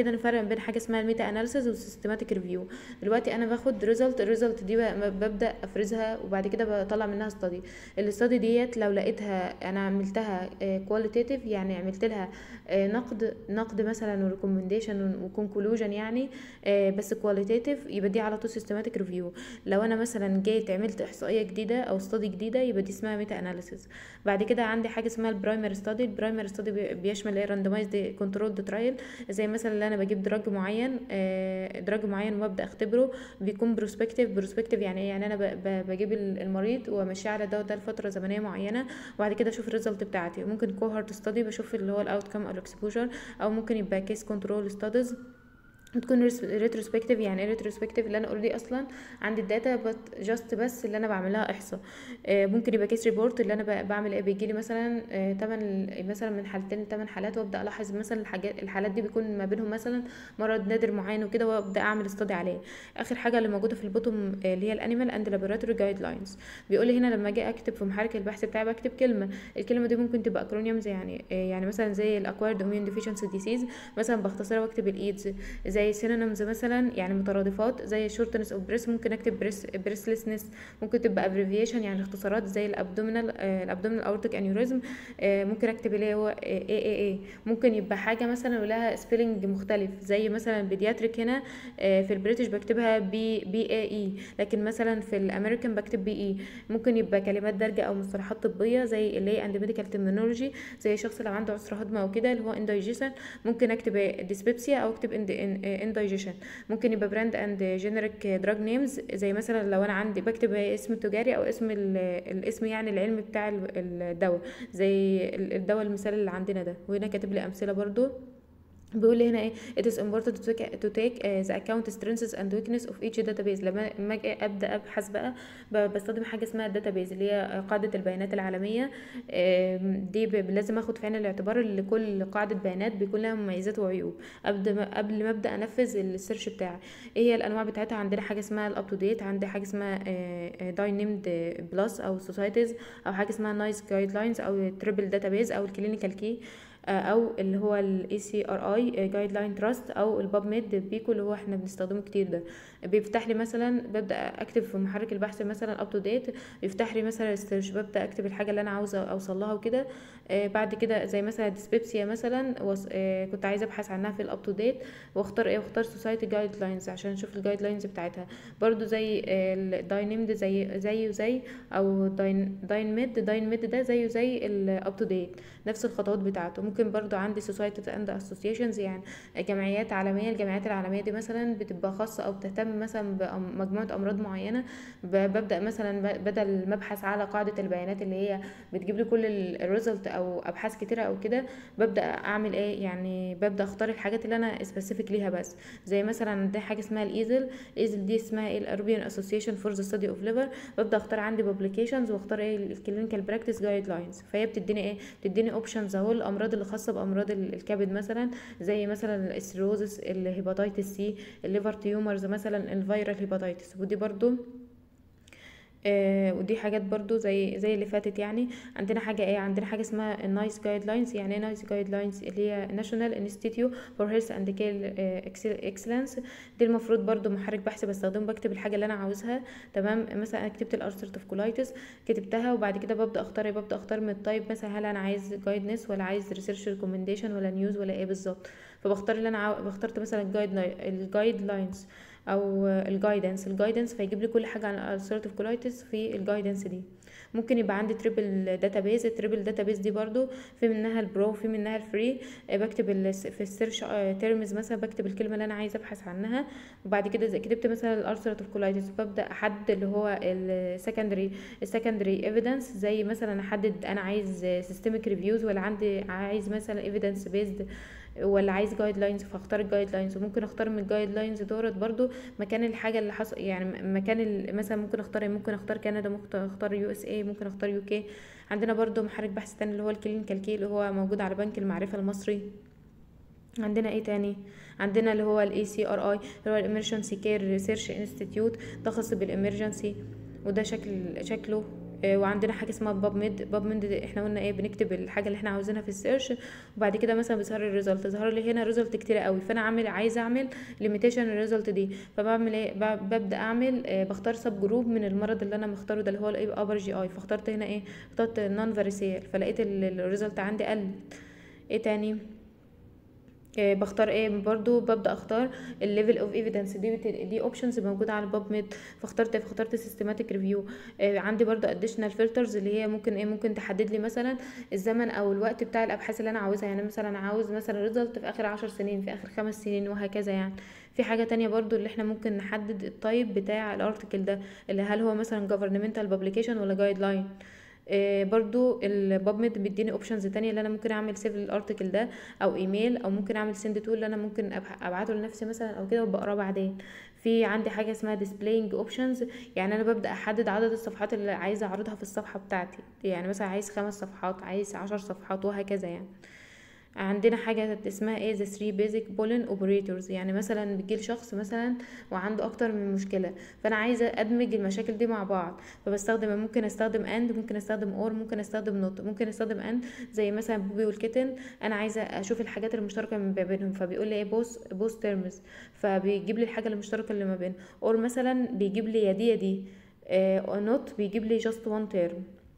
كده نفرق بين حاجه اسمها الميتا اناليسيز والسيستماتيك ريفيو دلوقتي انا باخد ريزلت الريزلت دي ب- ببدا افرزها وبعد كده بطلع منها ستادي الاستادي ديت لو لقيتها انا عملتها كواليتيتيف يعني عملت لها آه، نقد نقد مثلا وريكومنديشن وكونكلوجن يعني آه، بس كواليتيتيف يبقى دي على طول سيستماتيك ريفيو لو انا مثلا جيت عملت احصائيه جديده او استادي جديده يبقى دي اسمها ميتا اناليسيس بعد كده عندي حاجه اسمها البرايمري ستادي البرايمري ستادي بيشمل ايه راندمايزد كنترولد ترايل زي مثلا اللي انا بجيب دراج معين آه، دراج معين وابدا اختبره بيكون بروسبكتيف بروسبكتيف يعني ايه يعني انا ب- ب- بجيب ال- المريض وامشيه على الدواء ده لفتره زمنيه معينه وبعد كده اشوف الريزلت بتاعتي ممكن كوهورت ستادي بشوف اللي هو الاوت كام او الاكسبوجر او ممكن يبقى كيس كنترول ستاديز بتكون ريتروسبكتيف يعني ايه ريتروسبكتيف اللي انا اوريدي اصلا عندي الداتا بس جاست بس اللي انا بعملها احصاء آه، ممكن يبقى كيس ريبورت اللي انا ب- بعمل ايه بيجي لي مثلا آه، تمن مثلا من حالتين لتمن حالات وابدا الاحظ مثلا الحاجات الحالات دي بيكون ما بينهم مثلا مرض نادر معين وكده وابدا اعمل استادي عليه اخر حاجه اللي موجوده في البوتوم آه، اللي هي الانيمال اند لابوراتوري جايد لاينز بيقول لي هنا لما اجي اكتب في محرك البحث بتاعي بكتب كلمه الكلمه دي ممكن تبقى اكرونيمز يعني آه، يعني مثلا زي الاكوارد اميون ديفيشنسي ديسيز مثلا بختصرها واكتب الايدز زي سينونيمز مثلا يعني مترادفات زي شورتنس اوف بريس ممكن اكتب بريس بريسلسنس ممكن تبقى ابريفيشن يعني اختصارات زي الابدومينال الابدومينال اورتيك انيوريزم ممكن اكتب اللي هو اي اي اي ممكن يبقى حاجه مثلا ولها سبيلنج مختلف زي مثلا بيدياتريك هنا آه، في البريتش بكتبها بي بي اي اي لكن مثلا في الامريكان بكتب بي اي ممكن يبقى كلمات دارجه او مصطلحات طبيه زي اللي هي اند ميديكال ترمينولوجي زي شخص لو عنده عسر هضم او كده اللي هو اندايجيشن ممكن اكتب ديسبيبسيا او اكتب اندايجيشن ممكن يبقى براند اند جينيريك دراج نيمز زي مثلا لو انا عندي بكتب اسم تجاري او اسم ال- الاسم يعني العلمي بتاع ال- الدواء زي ال- الدواء المثال اللي عندنا ده وهنا كاتب لي امثله برضو بيقول لي هنا ايه it is important to take, to take uh, the account strengths and weakness of each database لما لما اجي ابدا ابحث بقى ب- بستخدم حاجه اسمها database اللي هي قاعده البيانات العالميه آم، دي ب- لازم اخد في عين الاعتبار ان لكل قاعده بيانات بيكون لها مميزات وعيوب قبل ما قبل ما ابدا انفذ السيرش بتاعي ايه هي الانواع بتاعتها عندنا حاجه اسمها الاب تو ديت عندي حاجه اسمها داي نيمد بلس او سوسايتيز او حاجه اسمها نايس جايد لاينز او تريبل داتابيز او الكلينيكال كي او اللي هو الاي سي ار اي جايد لاين تراست او الباب ميد بيكو اللي هو احنا بنستخدمه كتير ده بيفتح لي مثلا ببدا اكتب في محرك البحث مثلا اب تو ديت بيفتح لي مثلا السيرش ببدا اكتب الحاجه اللي انا عاوزه اوصل لها وكده آه، بعد كده زي مثلا ديسبيبسيا مثلا وص- آه، كنت عايزه ابحث عنها في الاب تو ديت واختار ايه واختار سوسايتي جايد لاينز عشان اشوف الجايد لاينز بتاعتها برضو زي الداينمد زي زيه زي او داين داين ميد داين ميد ده زيه زي الاب تو ديت نفس الخطوات بتاعته ممكن برضو عندي سوسايتيز اند اسوسيشنز يعني جمعيات عالميه الجمعيات العالميه دي مثلا بتبقى خاصه او بتهتم مثلا بمجموعه امراض معينه ب- ببدا مثلا ب- بدل ما ابحث على قاعده البيانات اللي هي بتجيب لي كل الريزلت او ابحاث كتيره او كده ببدا اعمل ايه يعني ببدا اختار الحاجات اللي انا سبيسيفيك ليها بس زي مثلا عندي حاجه اسمها الايزل الايزل دي اسمها ايه الاربيان اسوسيشن فور ذا ستدي اوف ليفر ببدا اختار عندي بابليكيشنز واختار ايه الكلينيكال براكتس جايد لاينز فهي بتديني ايه بتديني اوبشنز اهو الامراض اللي خاصه بامراض ال- الكبد مثلا زي مثلا السيروزس الهيباتيتس سي الليفر تيومرز مثلا الفيرال هيباتيتس ودي برضو آه ودي حاجات برضو زي زي اللي فاتت يعني عندنا حاجه ايه عندنا حاجه اسمها النايس جايد لاينز يعني ايه نايس جايد لاينز اللي هي ناشونال انستيتيوت فور هيلث اند كير اكسلنس دي المفروض برضو محرك بحث بستخدمه بكتب الحاجه اللي انا عاوزها تمام مثلا انا كتبت الارثرتيف كولايتس كتبتها وبعد كده ببدا اختار إيه؟ ببدا اختار من التايب مثلا هل انا عايز جايدنس ولا عايز ريسيرش ريكومنديشن ولا نيوز ولا ايه بالظبط فبختار اللي انا عاو... اخترت مثلا الجايد الجايد لاينز او الجايدنس الجايدنس فيجيب لي كل حاجه عن الالسرتيف كولايتس في الجايدنس دي ممكن يبقى عندي تريبل داتابيز التريبل داتابيز دي برضو في منها البرو في منها الفري آه، بكتب ال- في السيرش تيرمز مثلا بكتب الكلمه اللي انا عايزه ابحث عنها وبعد كده زي كتبت مثلا الالسرتيف كولايتس ببدا احدد اللي هو السكندري السكندري ايفيدنس زي مثلا احدد انا عايز سيستميك ريفيوز ولا عندي عايز مثلا ايفيدنس بيزد ولا عايز جايد لاينز فاختار الجايد لاينز وممكن اختار من الجايد لاينز دورت برضو مكان الحاجه اللي حصل يعني م- مكان ال- مثلا ممكن اختار إيه؟ ممكن اختار كندا ممكن اختار يو اس اي ممكن اختار يو كي عندنا برضو محرك بحث تاني اللي هو الكلينيكال كي اللي هو موجود على بنك المعرفه المصري عندنا ايه تاني عندنا اللي هو الاي سي ار اي اللي هو الامرجنسي كير ريسيرش انستيتيوت ده خاص بالامرجنسي وده شكل شكله آه، وعندنا حاجه اسمها باب ميد باب ميد احنا قلنا ايه بنكتب الحاجه اللي احنا عاوزينها في السيرش وبعد كده مثلا بيظهر لي الريزلت ظهر لي هنا ريزلت كتير قوي فانا عامل عايزه اعمل ليميتيشن الريزلت دي فبعمل ايه ب- ببدا اعمل آه، بختار سب جروب من المرض اللي انا مختاره ده اللي هو الايه ابر جي اي فاخترت هنا ايه اخترت نون فاريسيال فلقيت الريزلت عندي قل ايه تاني آه، بختار ايه برضو ببدا اختار الليفل اوف ايفيدنس دي بت- دي اوبشنز موجوده على الباب ميد فاخترت فاخترت سيستماتيك ريفيو عندي برضو اديشنال فلترز اللي هي ممكن ايه ممكن تحدد لي مثلا الزمن او الوقت بتاع الابحاث اللي انا عاوزها يعني مثلا عاوز مثلا ريزلت في اخر عشر سنين في اخر خمس سنين وهكذا يعني في حاجة تانية برضو اللي احنا ممكن نحدد التايب بتاع الارتكل ده اللي هل هو مثلا governmental publication ولا جايد لاين آه، برضو الباب ميد بيديني اوبشنز تانية اللي انا ممكن اعمل سيف للارتكل ده او ايميل او ممكن اعمل سند تول اللي انا ممكن أبح- ابعته لنفسي مثلا او كده وبقراه بعدين في عندي حاجه اسمها displaying اوبشنز يعني انا ببدا احدد عدد الصفحات اللي عايزه اعرضها في الصفحه بتاعتي يعني مثلا عايز خمس صفحات عايز عشر صفحات وهكذا يعني عندنا حاجة اسمها ايه the three basic pollen operators يعني مثلا بيجيلي شخص مثلا وعنده اكتر من مشكلة فانا عايزة ادمج المشاكل دي مع بعض فبستخدم ممكن استخدم and ممكن استخدم or ممكن استخدم not ممكن استخدم and زي مثلا بوبي والكيتن انا عايزة اشوف الحاجات المشتركة ما بينهم فبيقول لي ايه بوس بوس terms فبيجيب لي الحاجة المشتركة اللي ما بينهم or مثلا بيجيب لي يا دي يا دي آه not بيجيب لي just one term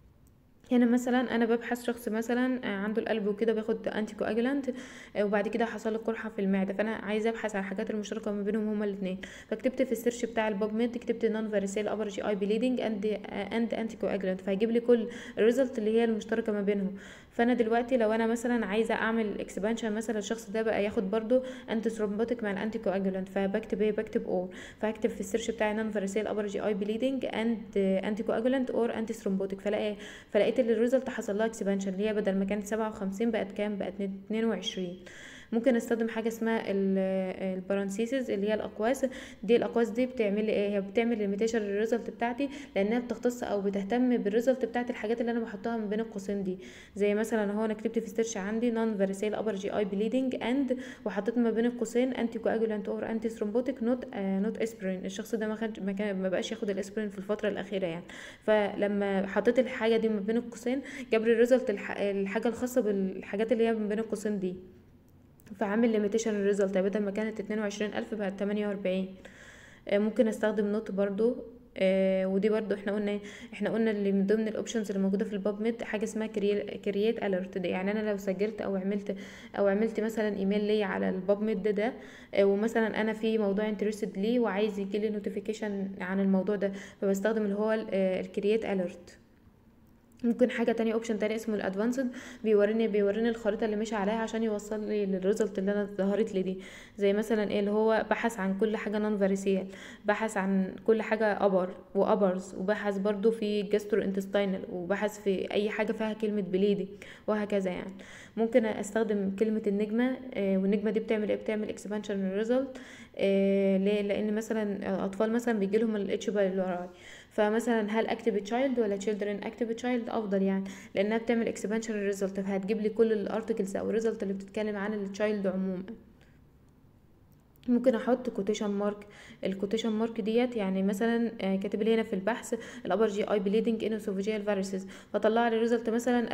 هنا مثلا انا ببحث شخص مثلا آه، عنده القلب وكده بياخد انتي كواجولانت وبعد كده حصل له قرحه في المعده فانا عايزه ابحث عن الحاجات المشتركه ما بينهم هما الاثنين فكتبت في السيرش بتاع الباب ميد كتبت نون فاريسيل ابر جي اي بليدنج اند اند انتي كواجولانت فهيجيب لي كل الريزلت اللي هي المشتركه ما بينهم فانا دلوقتي لو انا مثلا عايزه اعمل اكسبانشن مثلا الشخص ده بقى ياخد برضو انتي ثرومبوتيك مع الانتي كواجولانت فبكتب ايه بكتب اور فهكتب في السيرش بتاعي نون فاريسيل ابر جي اي بليدنج اند انتي كواجولانت اور انتي ثرومبوتيك فلاقي فلقيت ان الريزلت حصل لها اكسبانشن اللي هي بدل ما كانت سبعة وخمسين بقت كام بقت اتنين وعشرين ممكن استخدم حاجه اسمها البارانسيسز اللي هي الاقواس دي الاقواس دي بتعمل لي ايه هي بتعمل ليميتيشن للريزلت بتاعتي لانها بتختص او بتهتم بالريزلت بتاعت الحاجات اللي انا بحطها ما بين القوسين دي زي مثلا هو انا كتبت في السيرش عندي نون فاريسيل ابر جي اي بليدنج اند وحطيت ما بين القوسين انتي كواجولانت اور انتي ثرومبوتيك نوت نوت اسبرين الشخص ده ما خدش ما, كان ما بقاش ياخد الاسبرين في الفتره الاخيره يعني فلما حطيت الحاجه دي ما بين القوسين جاب لي الريزلت الح... الحاجه الخاصه بالحاجات اللي هي ما بين القوسين دي فعامل ليميتيشن الريزلت بدل ما كانت اتنين وعشرين الف بقت تمانية واربعين ممكن استخدم نوت برضو آه ودي برضو احنا قلنا إيه؟ احنا قلنا اللي من ضمن الاوبشنز اللي موجوده في الباب ميد حاجه اسمها كرييت اليرت يعني انا لو سجلت او عملت او عملت مثلا ايميل ليا على الباب ميد ده, ده آه ومثلا انا في موضوع انترستد ليه وعايز يجي لي نوتيفيكيشن عن الموضوع ده فبستخدم اللي هو الكرييت اليرت ممكن حاجه تانية اوبشن تاني اسمه الادفانسد بيوريني بيوريني الخريطه اللي ماشي عليها عشان يوصل لي للريزلت اللي انا ظهرت لي دي زي مثلا ايه اللي هو بحث عن كل حاجه نون فاريسيال بحث عن كل حاجه ابر وابرز وبحث برضو في جاسترو انتستينال وبحث في اي حاجه فيها كلمه بليدنج وهكذا يعني ممكن استخدم كلمه النجمه آه والنجمه دي بتعمل ايه بتعمل اكسبانشن للريزلت آه ليه لان مثلا اطفال مثلا بيجي لهم الاتش بايلوراي فمثلا هل اكتب تشايلد ولا تشيلدرن اكتب تشايلد افضل يعني لانها بتعمل اكسبانشن للريزلت فهتجيب لي كل الارتكلز او الريزلت اللي بتتكلم عن التشايلد عموما ممكن احط كوتيشن مارك الكوتيشن مارك ديت يعني مثلا كاتب لي هنا في البحث الابر جي اي بليدنج ان اسوفيجيال فيروسز فطلع لي ريزلت مثلا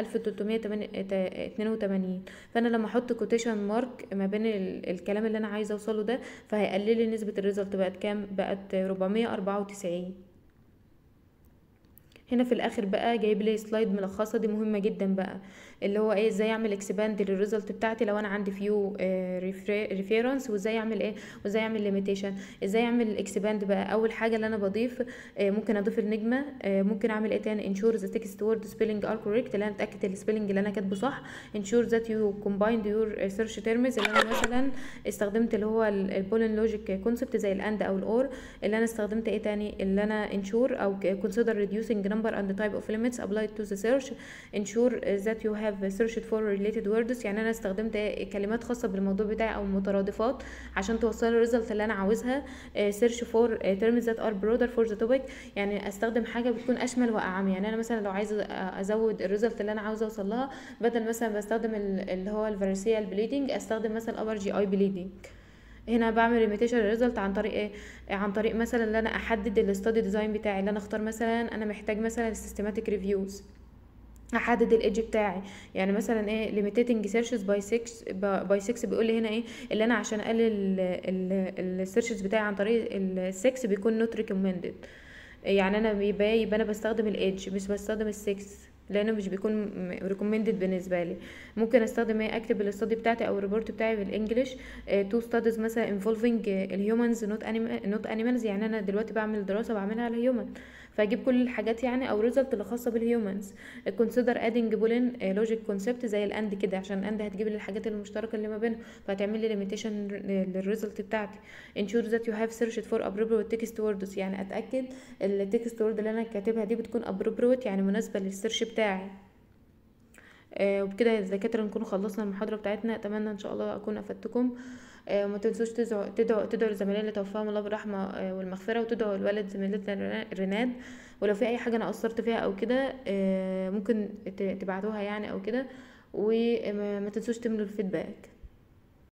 1382 فانا لما احط كوتيشن مارك ما بين الكلام اللي انا عايزه اوصله ده فهيقلل لي نسبه الريزلت بقت كام بقت 494 هنا في الاخر بقى جايب لي سلايد ملخصه دي مهمه جدا بقى اللي هو ايه ازاي اعمل اكسباند للريزلت بتاعتي لو انا عندي فيو ريفيرنس وازاي اعمل ايه وازاي اعمل ليميتيشن ازاي اعمل اكسباند بقى اول حاجه اللي انا بضيف آه ممكن اضيف النجمه آه ممكن اعمل ايه تاني انشور ذا تكست وورد سبيلنج ار كوريكت اللي انا اتاكد السبيلنج اللي انا كاتبه صح انشور ذات يو كومبايند يور سيرش تيرمز اللي انا مثلا استخدمت اللي هو البولين لوجيك كونسبت زي الاند او الاور اللي انا استخدمت ايه تاني اللي انا انشور او consider reducing number and type of limits applied to the search ensure that you have searched for related words يعني انا استخدمت كلمات خاصه بالموضوع بتاعي او مترادفات عشان توصل الريزلت اللي انا عاوزها search for terms that are broader for the topic يعني استخدم حاجه بتكون اشمل واعم يعني انا مثلا لو عايزه ازود الريزلت اللي انا عاوزه اوصل لها بدل مثلا بستخدم اللي هو الفاريسيال بليدنج استخدم مثلا ابر جي اي بليدنج هنا بعمل ليميتيشن ريزلت عن طريق ايه عن طريق مثلا ان انا احدد الاستادي ديزاين بتاعي اللي انا اختار مثلا انا محتاج مثلا السيستماتيك ريفيوز احدد الايدج بتاعي يعني مثلا ايه limiting searches by 6 باي 6 بيقول لي هنا ايه اللي انا عشان اقلل السيرشز بتاعي عن طريق ال 6 بيكون نوت ريكومندد يعني انا بيبقى يبقى انا بستخدم الايدج مش بستخدم ال 6 لانه مش بيكون ريكومندد بالنسبه لي ممكن استخدم ايه اكتب الاستادي بتاعتي او الريبورت بتاعي بالانجلش تو ستاديز مثلا انفولفينج الهيومنز نوت نوت انيمالز يعني انا دلوقتي بعمل دراسه بعملها على هيومن فاجيب كل الحاجات يعني او ريزلت اللي خاصه بالهيومنز كونسيدر ادنج بولين لوجيك كونسبت زي الاند كده عشان الاند هتجيب لي الحاجات المشتركه اللي ما بينهم فهتعمل لي ليميتيشن للريزلت بتاعتي ensure that you have searched for appropriate text words يعني اتاكد التكست وورد اللي انا كاتبها دي بتكون appropriate يعني مناسبه للسيرش بتاعي آه وبكده يا دكاتره نكون خلصنا المحاضره بتاعتنا اتمنى ان شاء الله اكون افدتكم آه وما تنسوش تدعوا تدعوا تدعوا لزمايلي اللي توفاهم الله بالرحمه آه والمغفره وتدعوا لولد زميلتنا رناد ولو في اي حاجه انا قصرت فيها او كده آه ممكن تبعتوها يعني او كده وما تنسوش تملوا الفيدباك